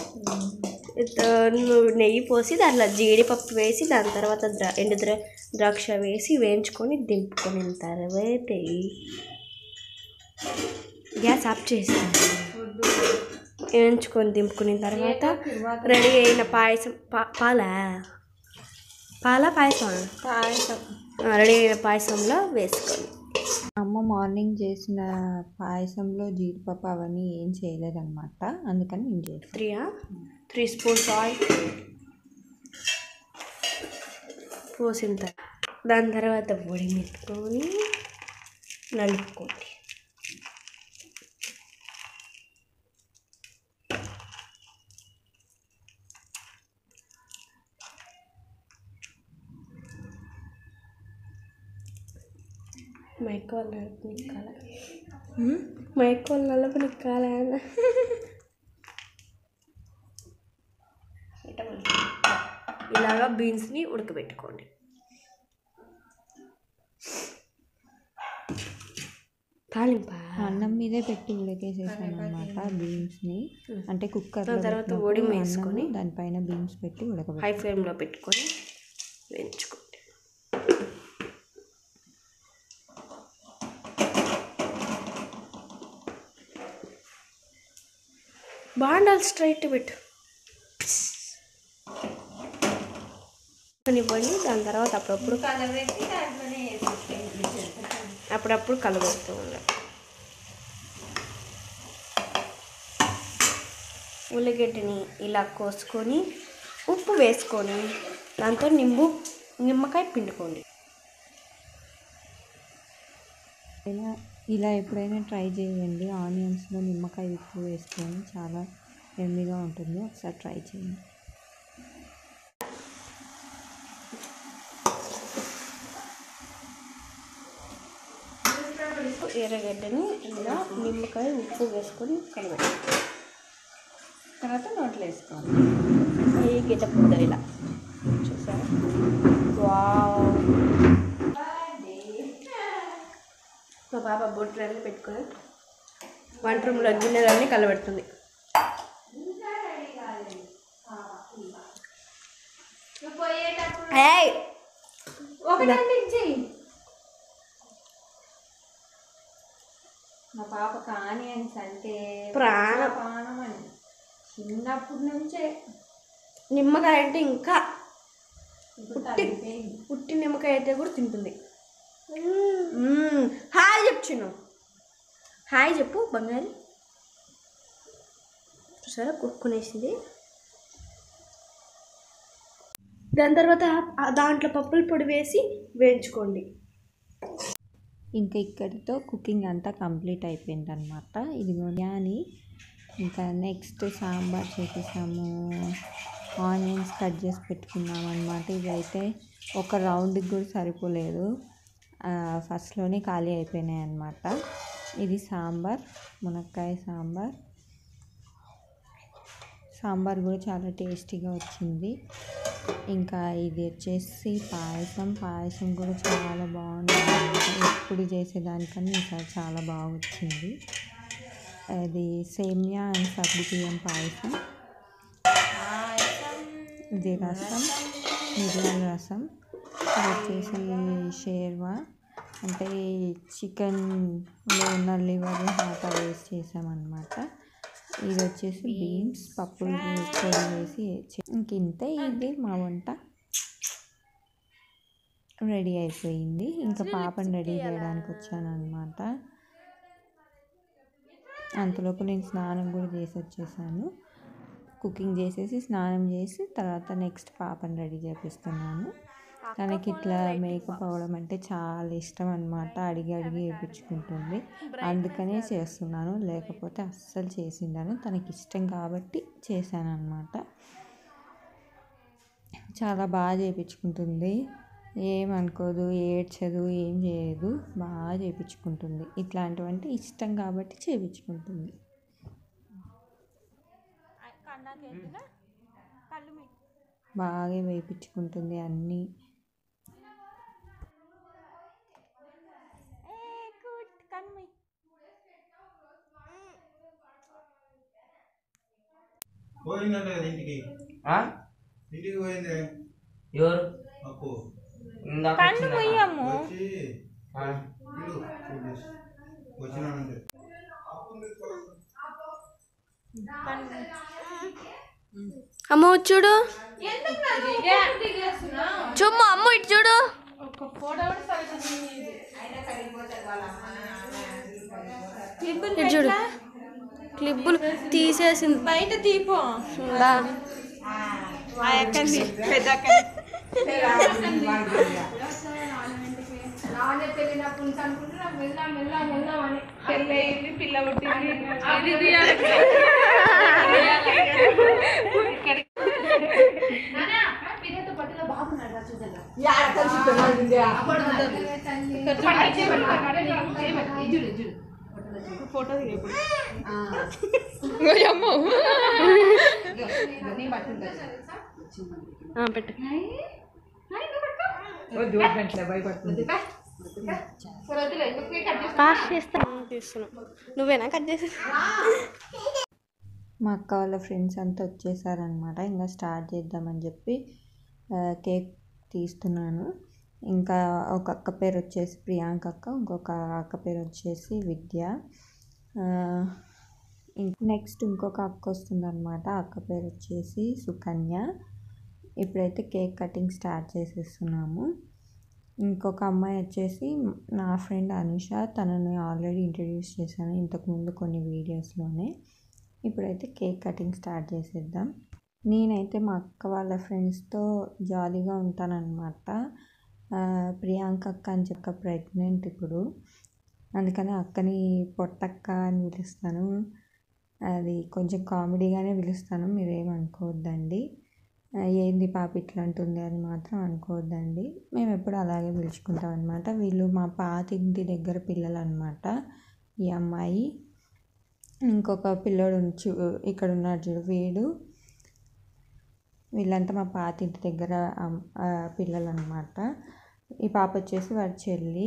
నువ్వు నెయ్యి పోసి దాంట్లో జీడిపప్పు వేసి దాని తర్వాత ద్రా ఎండు ద్రా ద్రాక్ష వేసి వేయించుకొని దింపుకొని తర్వాత గ్యాస్ ఆఫ్ చేస్తాను వేయించుకొని దింపుకున్న తర్వాత రెడీ అయిన పాయసం పా పాలా పాల పాయసం పాయసం రెడీ అయిన పాయసంలో వేసుకోండి అమ్మ మార్నింగ్ చేసిన పాయసంలో జీడిపప్పు అవన్నీ ఏం చేయలేదన్నమాట అందుకని నేను చేసాను త్రీయా త్రీ స్పూన్స్ ఆయిల్ పోసిన తర్వాత దాని తర్వాత పొడి మెత్తుకొని నలుపుకోండి మైక్ వాళ్ళు నలుపు నిక్కాల మైక్ వాళ్ళు నలుపు నిక్కాల ఇలాగా బీన్స్ని ఉడకబెట్టుకోండి తాలింపా అన్నం మీదే పెట్టి ఉడకేసేసాను అనమాట బీన్స్ని అంటే కుక్కర్ దాని తర్వాత ఓడి వేసుకొని దానిపైన బీన్స్ పెట్టి ఉడకబెట్టి హై ఫ్లేమ్లో పెట్టుకొని వేయించుకోండి బాండాలు స్ట్రైట్ పెట్టు ఇవ్వండి దాని తర్వాత అప్పుడప్పుడు అప్పుడప్పుడు కలబెడుతూ ఉండాలి ఉల్లిగడ్డని ఇలా కోసుకొని ఉప్పు వేసుకొని దాంతో నింబు నిమ్మకాయ పిండుకోండి ఇలా ఇలా ఎప్పుడైనా ట్రై చేయండి ఆనియన్స్లో నిమ్మకాయ ఉప్పు వేసుకొని చాలా ఎమ్మిగా ఉంటుంది ఒకసారి ట్రై చేయండి ఎర్రగడ్డని ఇలా నిమ్మకాయ ఉప్పు వేసుకొని కలబెట్టాలి తర్వాత నోట్లో వేసుకోవాలి ఈ గిట్ట పుద్దరు ఇలా చూసారా వావ్ మా బాబా బొట్లన్నీ పెట్టుకొని వంట రూమ్లో గిన్నెలన్నీ కలబెడుతుంది ఏయ్ మా పాపకు ఆనియన్స్ అంటే ప్రాణం ప్రాణం అని చిన్నప్పటి నుంచే నిమ్మకాయ అంటే ఇంకా ఇప్పుడు తగ్గిపోయింది పుట్టి నిమ్మకాయ అయితే కూడా తింటుంది మ్మ్. హాయ్ చెప్పు చిన్ను హాయ్ చెప్పు బంగారు చూసారా కుక్కునేసింది దాని తర్వాత ఆ దాంట్లో పప్పుల పొడి వేసి వేయించుకోండి ఇంకా ఇక్కడితో కుకింగ్ అంతా కంప్లీట్ అయిపోయింది అనమాట ఇదిగో అని ఇంకా నెక్స్ట్ సాంబార్ చేసేసాము ఆనియన్స్ కట్ చేసి పెట్టుకున్నాం అనమాట ఇదైతే ఒక రౌండ్కి కూడా సరిపోలేదు ఆ, ఫస్ట్లోనే ఖాళీ అయిపోయినాయి అనమాట ఇది సాంబార్ మునక్కాయ సాంబార్ సాంబార్ కూడా చాలా టేస్టీగా వచ్చింది ఇంకా ఇది వచ్చేసి పాయసం పాయసం కూడా చాలా బాగుంది ఎప్పుడు చేసేదానికన్నా ఈసారి చాలా బాగా వచ్చింది అది సేమియా అండ్ సగ్గు బియ్యం పాయసం ఇది రసం మిరియాల రసం ఇది వచ్చేసి షేర్వా అంటే చికెన్లో ఉన్న లివర్ హాట వేసి చేసామన్నమాట ఇది వచ్చేసి బీన్స్ పప్పులు పొడి వేసి చే- ఇంక ఇంతే ఇది మా వంట రెడీ అయిపోయింది ఇంకా పాపని రెడీ చేయడానికి వచ్చాను అనమాట అంతలోపు నేను స్నానం కూడా చేసి వచ్చేసాను కుకింగ్ చేసేసి స్నానం చేసి తర్వాత నెక్స్ట్ పాపని రెడీ చేపిస్తున్నాను తనకి ఇట్లా మేకప్ అవ్వడం అంటే చాలా ఇష్టం అనమాట అడిగి అడిగి వేయించుకుంటుంది అందుకనే చేస్తున్నాను లేకపోతే అస్సలు చేసిండాను తనకి ఇష్టం కాబట్టి చేశాను అనమాట చాలా బాగా చేయించుకుంటుంది ఏమనుకోదు ఏడ్చదు ఏం చేయదు బాగా చేయించుకుంటుంది ఇట్లాంటివంటే ఇష్టం కాబట్టి చేయించుకుంటుంది బాగా వేయించుకుంటుంది అన్నీ పోయిందంట కదా ఇంటికి ఆ? ఇంటికి పోయింది ఎవరు అప్పు ఇందాక వచ్చిందట. వచ్చి ఆ. ఇల్లు చూడేసి వచ్చినానంటే అమ్మ చూడు చూమ్మ అమ్మ ఇటు చూడు ఇటు చూడు క్లిప్పులు తీసేసింది బయట దీపో దా. ఆ, పెట్టు పాస్ చేస్తా తీస్తున్నాం నువ్వేనా కట్ చేసి మా అక్క వాళ్ళ ఫ్రెండ్స్ అంతా వచ్చేసారనమాట ఇంకా స్టార్ట్ చేద్దామని చెప్పి ఆ, కేక్ తీస్తున్నాను ఇంకా ఒక అక్క పేరు వచ్చేసి ప్రియాంక అక్క ఇంకొక అక్క పేరు వచ్చేసి విద్య ఆ, ఇం- నెక్స్ట్ ఇంకొక అక్క వస్తుందన్నమాట అక్క పేరు వచ్చేసి సుకన్య ఇప్పుడైతే కేక్ కటింగ్ స్టార్ట్ చేసేస్తున్నాము ఇంకొక అమ్మాయి వచ్చేసి నా ఫ్రెండ్ అనుష తనని ఆల్రెడీ ఇంట్రడ్యూస్ చేశాను ఇంతకుముందు కొన్ని వీడియోస్లోనే ఇప్పుడైతే కేక్ కటింగ్ స్టార్ట్ చేసేద్దాం నేనైతే మా అక్క వాళ్ళ ఫ్రెండ్స్తో జాలీగా ఉంటానన్నమాట ఆ, ప్రియాంక అక్క అని చెప్పక ప్రెగ్నెంట్ ఇప్పుడు అందుకని అక్కని పొట్టక్క అని పిలుస్తాను అది కొంచెం కామెడీగానే పిలుస్తాను మీరేమనుకోవద్దండి ఆ, ఏంది పాప ఇట్లా అంటుంది అని మాత్రం అనుకోవద్దండి మేము ఎప్పుడు అలాగే పిలుచుకుంటాం అనమాట వీళ్ళు మా పాత ఇంటి దగ్గర పిల్లలు అనమాట ఈ అమ్మాయి ఇంకొక పిల్లోడు చూ ఇక్కడ ఉన్నాడు చూడు వీడు వీళ్ళంతా మా పాత ఇంటి దగ్గర అమ్- ఆ, పిల్లలు అనమాట ఈ పాప వచ్చేసి వాడి చెల్లి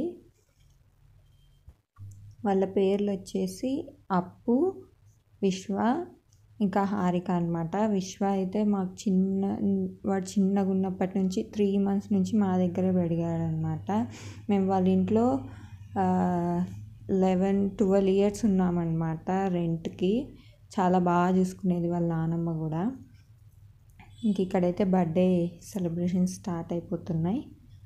వాళ్ళ పేర్లు వచ్చేసి అప్పు విశ్వ ఇంకా హారిక అనమాట విశ్వ అయితే మాకు చిన్న వాడు చిన్నగా ఉన్నప్పటి నుంచి త్రీ మంత్స్ నుంచి మా దగ్గర పెరిగాడు అనమాట మేము వాళ్ళ ఇంట్లో లెవెన్ ట్వెల్వ్ ఇయర్స్ ఉన్నామన్నమాట రెంట్కి చాలా బాగా చూసుకునేది వాళ్ళ నానమ్మ కూడా ఇంక ఇక్కడైతే బర్త్డే సెలబ్రేషన్స్ స్టార్ట్ అయిపోతున్నాయి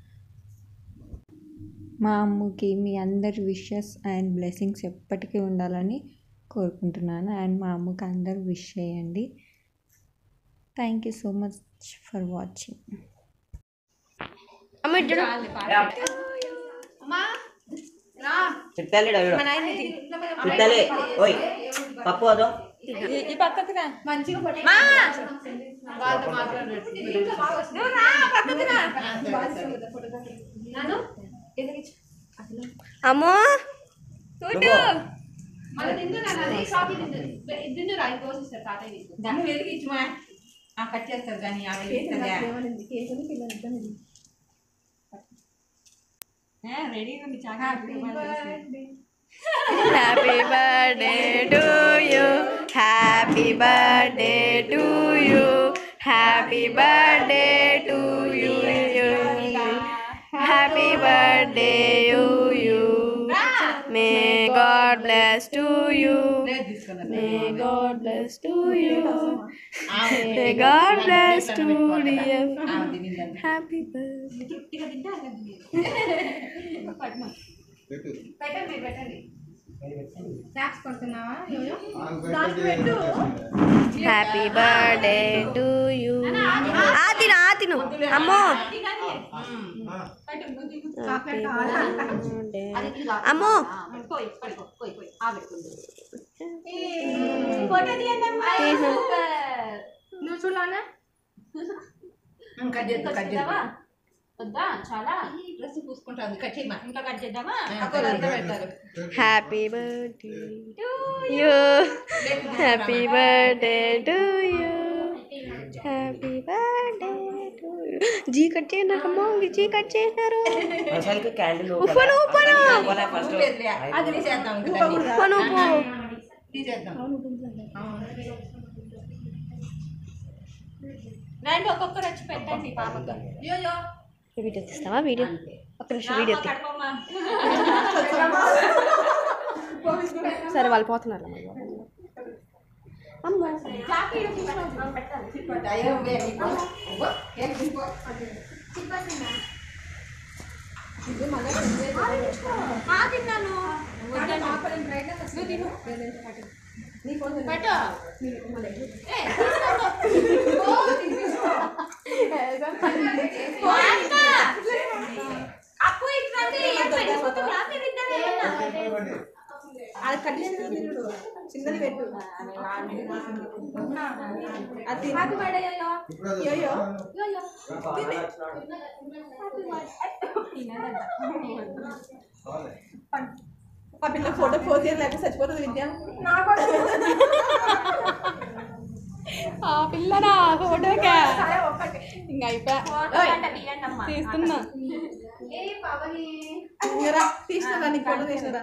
మా అమ్మకి మీ అందరి విషెస్ అండ్ బ్లెస్సింగ్స్ ఎప్పటికీ ఉండాలని కోరుకుంటున్నాను అండ్ మా అమ్మకి అందరు విష్ చేయండి thank you so much for watching అమ్మ ఇటు చూడు. చిట్టాలి చిట్టాలి ఓయ్ పప్పు అదో అమ్మో నువ్వు కట్ చేస్తారు కానీ ఆవిడ ఇస్తుందా? Happy birthday to you happy birthday to you happy birthday to you happy birthday you you may God bless to you లేదు తీసుకున్నారు. May God bless to you ఆవిడ may God bless to dear ఆవిడ తినిందంట. హ్యాపీ బర్త్డే పెట్టు పెట్టండి పెట్టండి స్నాక్స్ కొడుతున్నావా ఆకు పెట్టు హ్యాపీ బర్త్డే టు యూ ఆ తిను ఆ తిను అమ్మో హ్యాపీ బర్త్డే అమ్మో తీసిన. నువ్వు చూడాలా కట్ చేద్దాం కట్ చేద్దాం వద్దా చాలా డ్రెస్ పూసుకుంటుంది కట్ చేయమా ఇంకా కట్ చేద్దామా అక్కడంతా పెడతారు happy birthday to you happy birthday to you happy birthday to you జీ కట్ చేయనాకమ్మా జీ కట్ చేసినారు అసలు క్యాండిల్ ఉప్పను, ఉప్పను. ఫస్ట్ లేదులే, అది తీసేద్దాం ఇంకా దాన్ని. ఉప్పను ఉప్పు తీసేద్దాం రండి ఒక్కొక్కరు వచ్చి పెట్టండి పాపకి అయ్యో వీడియో తీస్తావా వీడియో ఒక్క నిమిషం వీడియో తీ కడపమ్మా సరే వాళ్ళు పోతున్నారు అమ్మ అయ్యో వేరే ఇవ్వు. ఇవ్వు. ఏం ఇవ్వు. పెట్టు అప్పు ఇట్లాంటి అది కట్ చేసి తిరుడు చిన్నది పెట్టు అది హ్యాపీ బర్త్డే అయ్యో అయ్యో ఆ పిల్ల ఫోటో పోతే లేకపోతే చచ్చిపోతుంది విద్య ఆ పిల్లనా ఫోటోకే ఇంకా అయిపోయా తీస్తున్నా ఇంకరా తీసినరా నీకు ఫోటో తీసినరా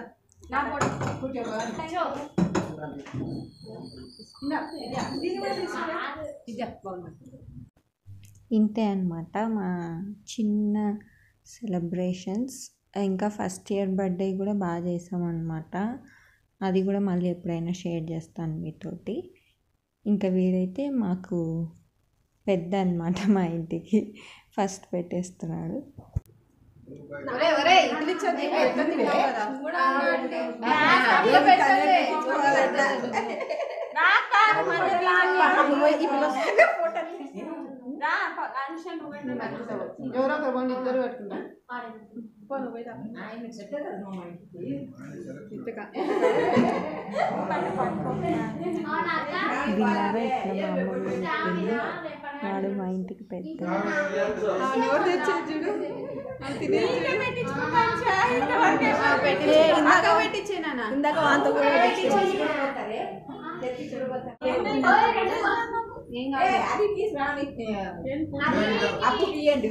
ఇంతే అనమాట మా చిన్న సెలబ్రేషన్స్ ఇంకా ఫస్ట్ ఇయర్ బర్త్డే కూడా బాగా చేసామన్నమాట అది కూడా మళ్ళీ ఎప్పుడైనా షేర్ చేస్తాను మీతోటి ఇంకా వీడైతే మాకు పెద్ద అనమాట మా ఇంటికి ఫస్ట్ పెట్టేస్తున్నాడు ఒరే ఒరే ఇడ్లీ చట్నీ ఎట్లా తింటావు కదా ఈ పిల్ల ఎవరో ఒకరు పోండి ఇద్దరు పెట్టుకుంటా విన్నారా ఇట్లా మా అమ్మ చెప్పింది వాడు మా ఇంటికి పెద్ద ఎవరు తెచ్చారు చూడు ఇందాక పెట్టించేనా ఇందాక వాంతో కూడా అది తీసుకురాని అప్పు తీయండి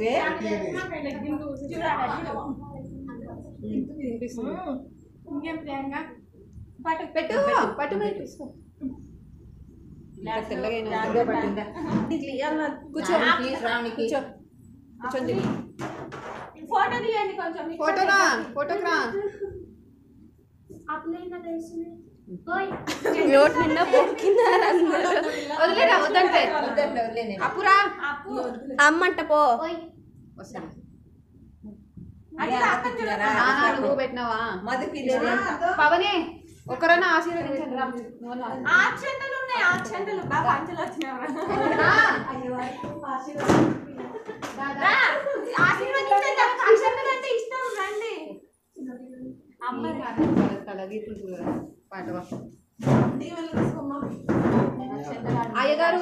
పెట్టు పట్టు మీద తీసుకో కూర్చో కూర్చో కూర్చోండి ఫోటో తీయండి కొంచెం ఫోటోనా ఫోటోకి రా నోట్ నిండా పొక్కినారు అందరూ వదిలేరా వద్దంటే అప్పురా అమ్మంట పో నానా నువ్వు పెట్టినావా పవనే ఒకరైనా ఆశీర్వదించండి రా ఆచంటలు ఉన్నాయి ఆచంటలు బాగా అంచెలు వచ్చినాయి ఆశీర్వదించండి ఆచంటలు అంటే ఇష్టం రండి పాటవా అయ్యగారు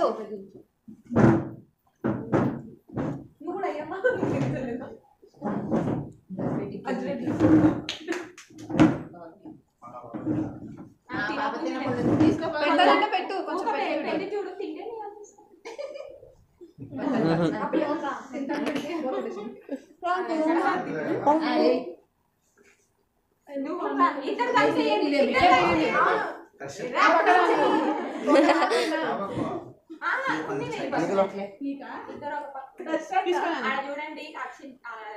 పెట్టాలంటే పెట్టు కొంచెం పెట్టి చూడు తింటే ఇద్దరు కలిసి వేయండి. ఇద్దరు కలిసి. ఆహా, ఉంది లేదు. ఆడ చూడండి అక్షి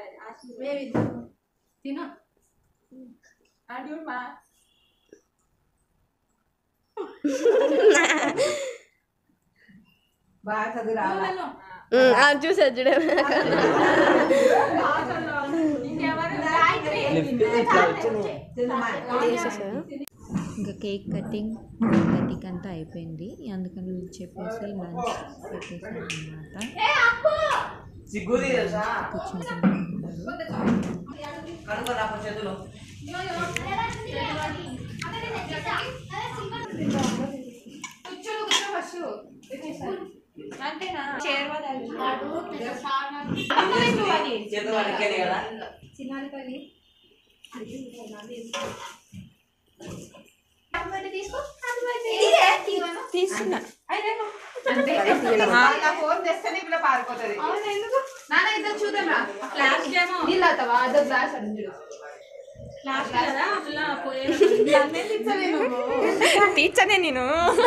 తిను చూడమా చూసా చూడే ఇంకెవరు గాయత్రి ఇంకా కేక్ కటింగ్ కటింగ్ అంతా అయిపోయింది అందుకని చెప్పేసి లంచ్ పెట్టేసాను అనమాట సిగ్గుది తెలుసా కూర్చుంటున్నారు కనుక నాకు చేతులు కూర్చోను కూర్చో ఫస్ట్ అంతేనా చేతులు అడిగేది కదా తీసుకున్నా అంటే నా ఫోన్ తెస్తేనే ఇలా పారిపోతుంది నాన్న ఇద్దరు చూద్దాం రా క్లాస్ ఏమో నీళ్ళు అవుతావా అదో గ్లాస్ అడిగి చూడు క్లాస్ కదా అట్లా పోయే టీచర్నే నేను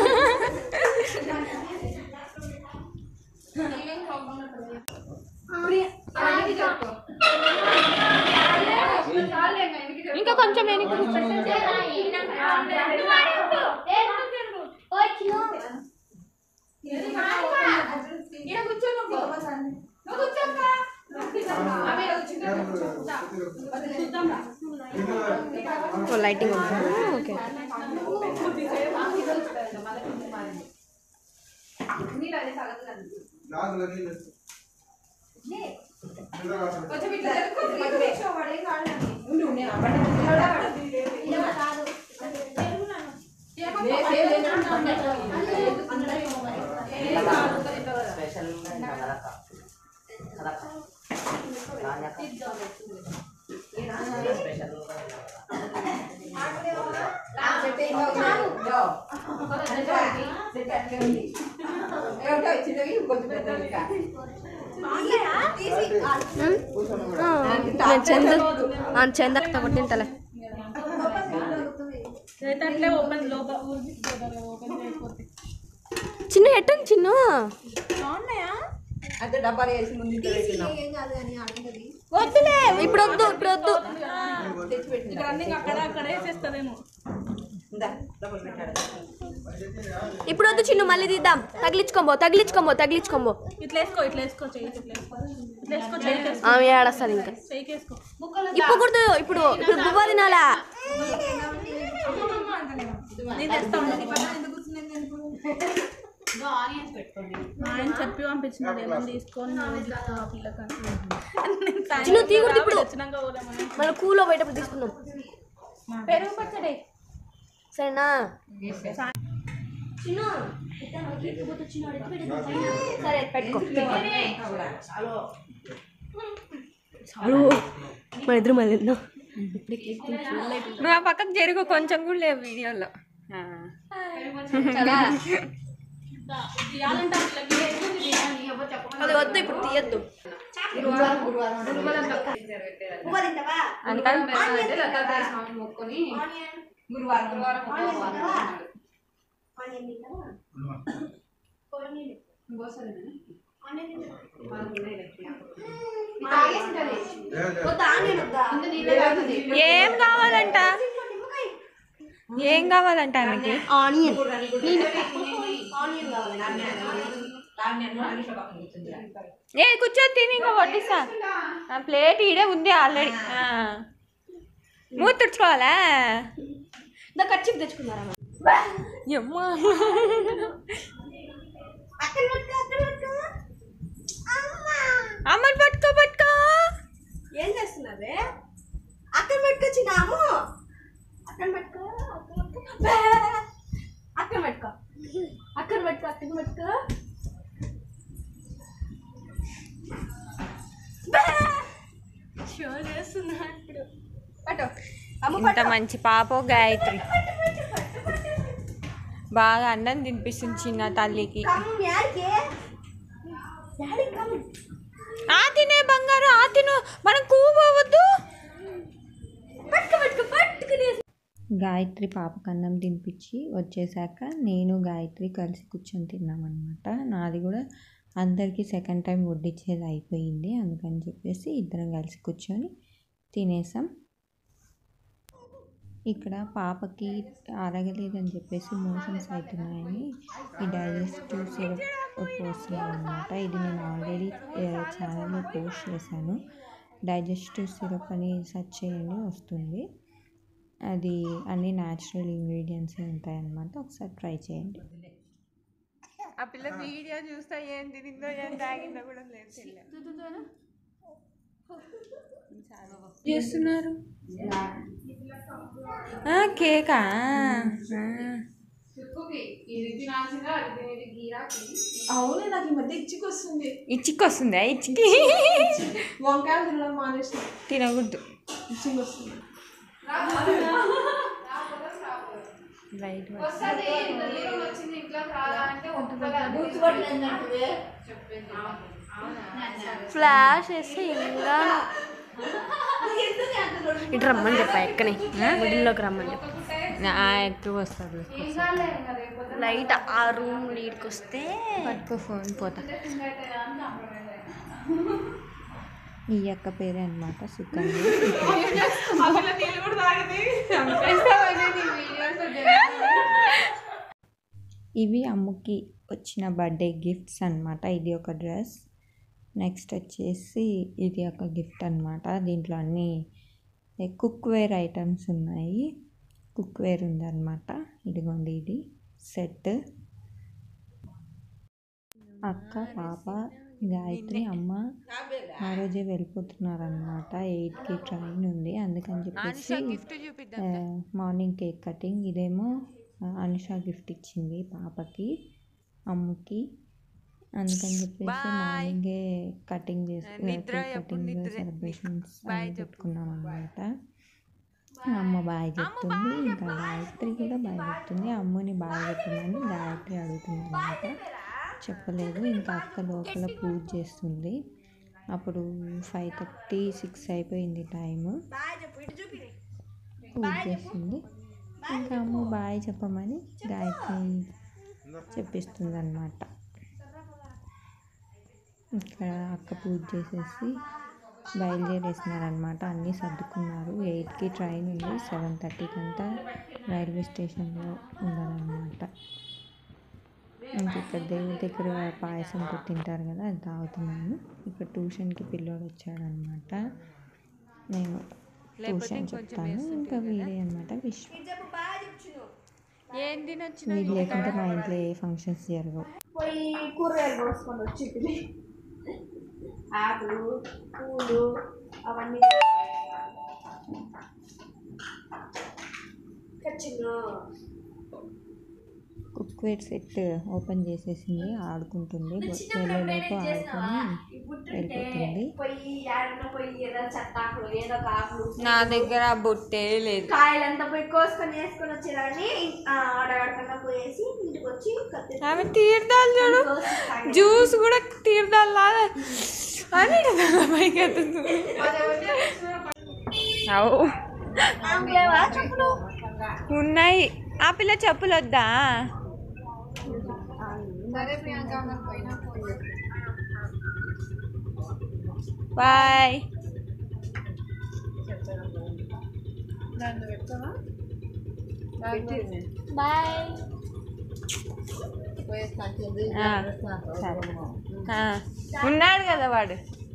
ఇంకా కొంచెం నేను లైటింగ్ ఓకే నాలుగు నీళ్ళు కొంచెం ఇట్లా జరుపుకో, ఇట్లా కూర్చో, వాడు ఏం కాదు. ఉండు, నేను అవ్వడం. స్పెషల్ నేను చంద చందక్త కొట్టింటలే అట్లే ఓపెన్ లోపల ఓపెన్ చేయకపోతే చిన్న ఎట్టండి చిన్న బాగున్నాయా అంటే డబ్బాలు వేసి ముందు ఇంట్లో పెట్టినాం. వద్దులే ఇప్పుడు వద్దు ఇప్పుడు వద్దు ఇక్కడ అన్ని అక్కడ అక్కడ వేసేస్తావేమో ఇందా, డబ్బాలు పెట్టాడు. ఇప్పుడు వద్దు చిన్ను మళ్ళీ తీద్దాం తగిలించుకోబో తగిలించుకోబో తగిలించుకోబో ఇట్లా వేసుకో ఇట్లా వేసుకో చెయ్యి ఇట్లా వేసుకో ఇట్లా వేసుకో చెయ్యి వేసుకో ఆమె ఆడస్తారు ఇంకా చెయ్యికి వేసుకో ఇప్పుడు కుడదు ఇప్పుడు ఇప్పుడు గువ్వ తినాలా నేను తెస్తాను ఆయన చెప్పి పంపించినాడు ఏమన్నా తీసుకొని నువ్వు తీసుకో ఆ పిల్లకని నేను సాయంత్రం చిన్ను తీయకూడదు ఇప్పుడు వచ్చినాక పోదామని మళ్ళీ కూలో పోయేటప్పుడు తీసుకుందాం పెరుగు పచ్చడి సరేనా సరే పెట్టుకో చాలు మన ఇద్దరు మళ్ళీ తిందాం. నువ్వు ఆ పక్కకు జరుగు కొంచెం కూడా లేవు వీడియోలో తీయాలంటే ఆ పిల్లకి వేసుకుంది బిర్యానీ ఎవరు చెప్పకుండా అది వద్దు ఇప్పుడు తీయద్దు అంతా మొక్కుని గురువారం గురువారం ఉపవాసం ఉన్నాడు. ఇంకోసారి ఏం కావాలంట ఏం కావాలంట ఆమెకి ఆనియన్ ఏ కూర్చో తిని ఇంకా వడ్డిస్తా ఆ ప్లేట్ ఈడే ఉంది ఆల్రెడీ మూత తుడుచుకోవాలా దా ఖర్చు తెచ్చుకున్నారా ఎమ్మా అమ్మని పట్టుకో పట్టుకో ఏం చేస్తున్నావే అక్కడ పెట్టుకొచ్చినాము అక్కడ పెట్టుకో అక్కడ పెట్టుకో అక్కడ పెట్టుకో అక్కడ పెట్టుకో షో చేస్తున్నా ఇప్పుడు పట్టు అమ్మ ఇంత మంచి పాప గాయత్రి బాగా అన్నం తినిపిస్తుంది చిన్న తల్లికి కమ్ యాడికి యాడికి కమ్ ఆ తినే బంగారు ఆ తిను మనం కూపోవద్దు పట్టుకో పట్టుకో పట్టుకునే గాయత్రి పాపకు అన్నం తినిపించి వచ్చేసాక నేను గాయత్రి కలిసి కూర్చొని తిన్నామన్నమాట నాది కూడా అందరికీ సెకండ్ టైం వడ్డించేది అయిపోయింది అందుకని చెప్పేసి ఇద్దరం కలిసి కూర్చొని తినేసాం ఇక్కడ పాపకి అరగలేదని చెప్పేసి మోషన్స్ అవుతున్నాయని ఈ డైజెస్టివ్ సిరప్ పోస్తున్నాను అనమాట ఇది నేను ఆల్రెడీ ఛానల్లో పోస్ట్ చేశాను డైజెస్టివ్ సిరప్ అని సెర్చ్ చేయండి వస్తుంది అది అన్ని న్యాచురల్ ఇంగ్రీడియంట్స్ ఉంటాయన్నమాట ఒకసారి ట్రై చేయండి ఆ పిల్ల వీడియో చూస్తా ఏం తిందో ఏం తాగిందో కూడా లేదు చేస్తున్నారు ఆ, కేకా ఆ. చెప్పుకి ఇది తినాల్సిందా అది తినేది గీరాకి అవునే నాకు ఈ మధ్య ఇచ్చికి వస్తుంది ఇచ్చికి వస్తుందా ఇచ్చికి వంకాయలు తినడం మానేసిన తినకూడదు ఇచ్చికి వస్తుంది రైట్ వస్తుంది ఇంత దూరం వచ్చింది ఇంట్లో రాదా అంటే ఒప్పుకోలేదు చెప్పింది ఫ్లాష్ వేస్తే ఇంకా ఇటు రమ్మని చెప్పా ఎక్కని మిడిల్లోకి రమ్మని చెప్పు ఎక్కువ వస్తుంది లైట్ ఆ రూమ్ లీడ్కి వస్తే పట్టుకో ఫోన్ పోతా ఈ అక్క పేరే అనమాట సుకన్య ఇవి అమ్ముకి వచ్చిన బర్త్డే గిఫ్ట్స్ అన్నమాట ఇది ఒక డ్రెస్ నెక్స్ట్ వచ్చేసి ఇది ఒక గిఫ్ట్ అన్నమాట దీంట్లో అన్ని కుక్ వేర్ ఐటమ్స్ ఉన్నాయి కుక్ వేర్ ఉందన్నమాట ఇదిగోండి ఇది సెట్ అక్క పాప గాయత్రి అమ్మ ఆ రోజే వెళ్ళిపోతున్నారనమాట ఎయిట్కి ట్రైన్ ఉంది అందుకని చెప్పేసి ఆ, మార్నింగ్ కేక్ కటింగ్ ఇదేమో ఆ, అనుష గిఫ్ట్ ఇచ్చింది పాపకి అమ్మకి అందుకని చెప్పేసి మార్నింగే కటింగ్ చేసి కేక్ కటింగ్ సెలబ్రేషన్స్ అన్ని పెట్టుకున్నాం అనమాట అమ్మ బాగా చెప్తుంది ఇంకా గాయత్రి కూడా బాగా చెప్తుంది అమ్మని బాగా చెప్పమని గాయత్రి అడుగుతుంది అనమాట చెప్పలేదు ఇంకా అక్క లోపల పూజ చేస్తుంది అప్పుడు ఫైవ్ థర్టీ సిక్స్ అయిపోయింది టైము పూజ చేస్తుంది ఇంకా అమ్మ బాయ్ చెప్పమని గాయత్రి చెప్పిస్తుంది అనమాట ఇక్కడ అక్క పూజ చేసేసి బయలుదేరేసినారనమాట అన్నీ సర్దుకున్నారు ఎయిట్కి ట్రైన్ ఉంది సెవెన్ థర్టీకి అంతా రైల్వే స్టేషన్లో ఉండాలన్నమాట ఇంక ఇక్కడ దేవుడి దగ్గర పాయసం తింటారు కదా అది తాగుతున్నాను ఇక్కడ ట్యూషన్కి పిల్లోడు వచ్చాడనమాట నేను ట్యూషన్ చెప్తాను ఇంకా వీడే అనమాట విష్ ఏం తినొచ్చు వీడు లేకుంటే మా ఇంట్లో ఏ ఫంక్షన్స్ జరగవు పోయి కూరగాయలు కోసుకొని వచ్చి తిని ఆకులు పూలు అవన్నీ ఖచ్చితంగా కుక్వేర్ సెట్ ఓపెన్ చేసేసింది ఆడుకుంటుంది వెళ్ళేలోపు ఆడుకొని వెళ్ళిపోతుంది పోయి ఏడన్నా పోయి ఏదో చెట్టాకులు ఏదో ఒక ఆకులు నా దగ్గర ఆ బొట్టే లేదు కాయలంతా పోయి కోసుకొని వేసుకొని వచ్చేదాన్ని ఆడగడకన్నా పోయేసి ఇంటికి వచ్చి కత్తి ఆమె తీర్థాలు చూడు జ్యూస్ కూడా తీర్థాలు లాగా అని పైకి ఎత్తుతుంది. అవు ఉన్నాయి ఆ పిల్ల చెప్పులు వద్దా సరే ప్రియాంక మరి పోయినా ఫోన్ చేస్తాను బాయ్ దాంట్లో పెడతావా బాయ్ పోయేస్తాను ఆ, సరే. ఆ, ఉన్నాడు కదా వాడు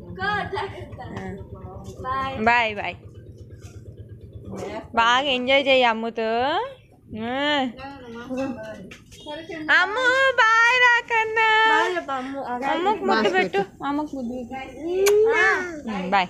బాయ్ బాయ్ బాయ్ బాగా ఎంజాయ్ చేయి అమ్ముతో ఆ. అమ్ము బాయ్ రాకన్నా అమ్మకు ముద్దు పెట్టు అమ్మకు ముద్దు పెట్టు బాయ్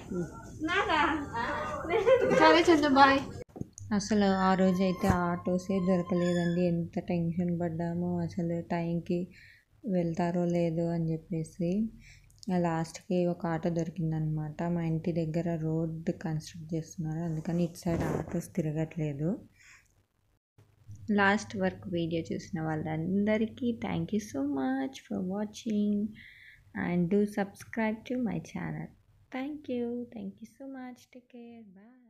సరే చంద్ర బాయ్ అసలు ఆ రోజు అయితే ఆటోసే దొరకలేదండి ఎంత టెన్షన్ పడ్డామో అసలు టైంకి వెళ్తారో లేదో అని చెప్పేసి లాస్ట్కి ఒక ఆటో దొరికిందనమాట మా ఇంటి దగ్గర రోడ్ కన్స్ట్రక్ట్ చేస్తున్నారు అందుకని ఇటు సైడ్ ఆటోస్ తిరగట్లేదు లాస్ట్ వర్క్ వీడియో చూసిన వాళ్ళందరికీ thank you so much for watching and do subscribe to my channel thank you thank you so much take care bye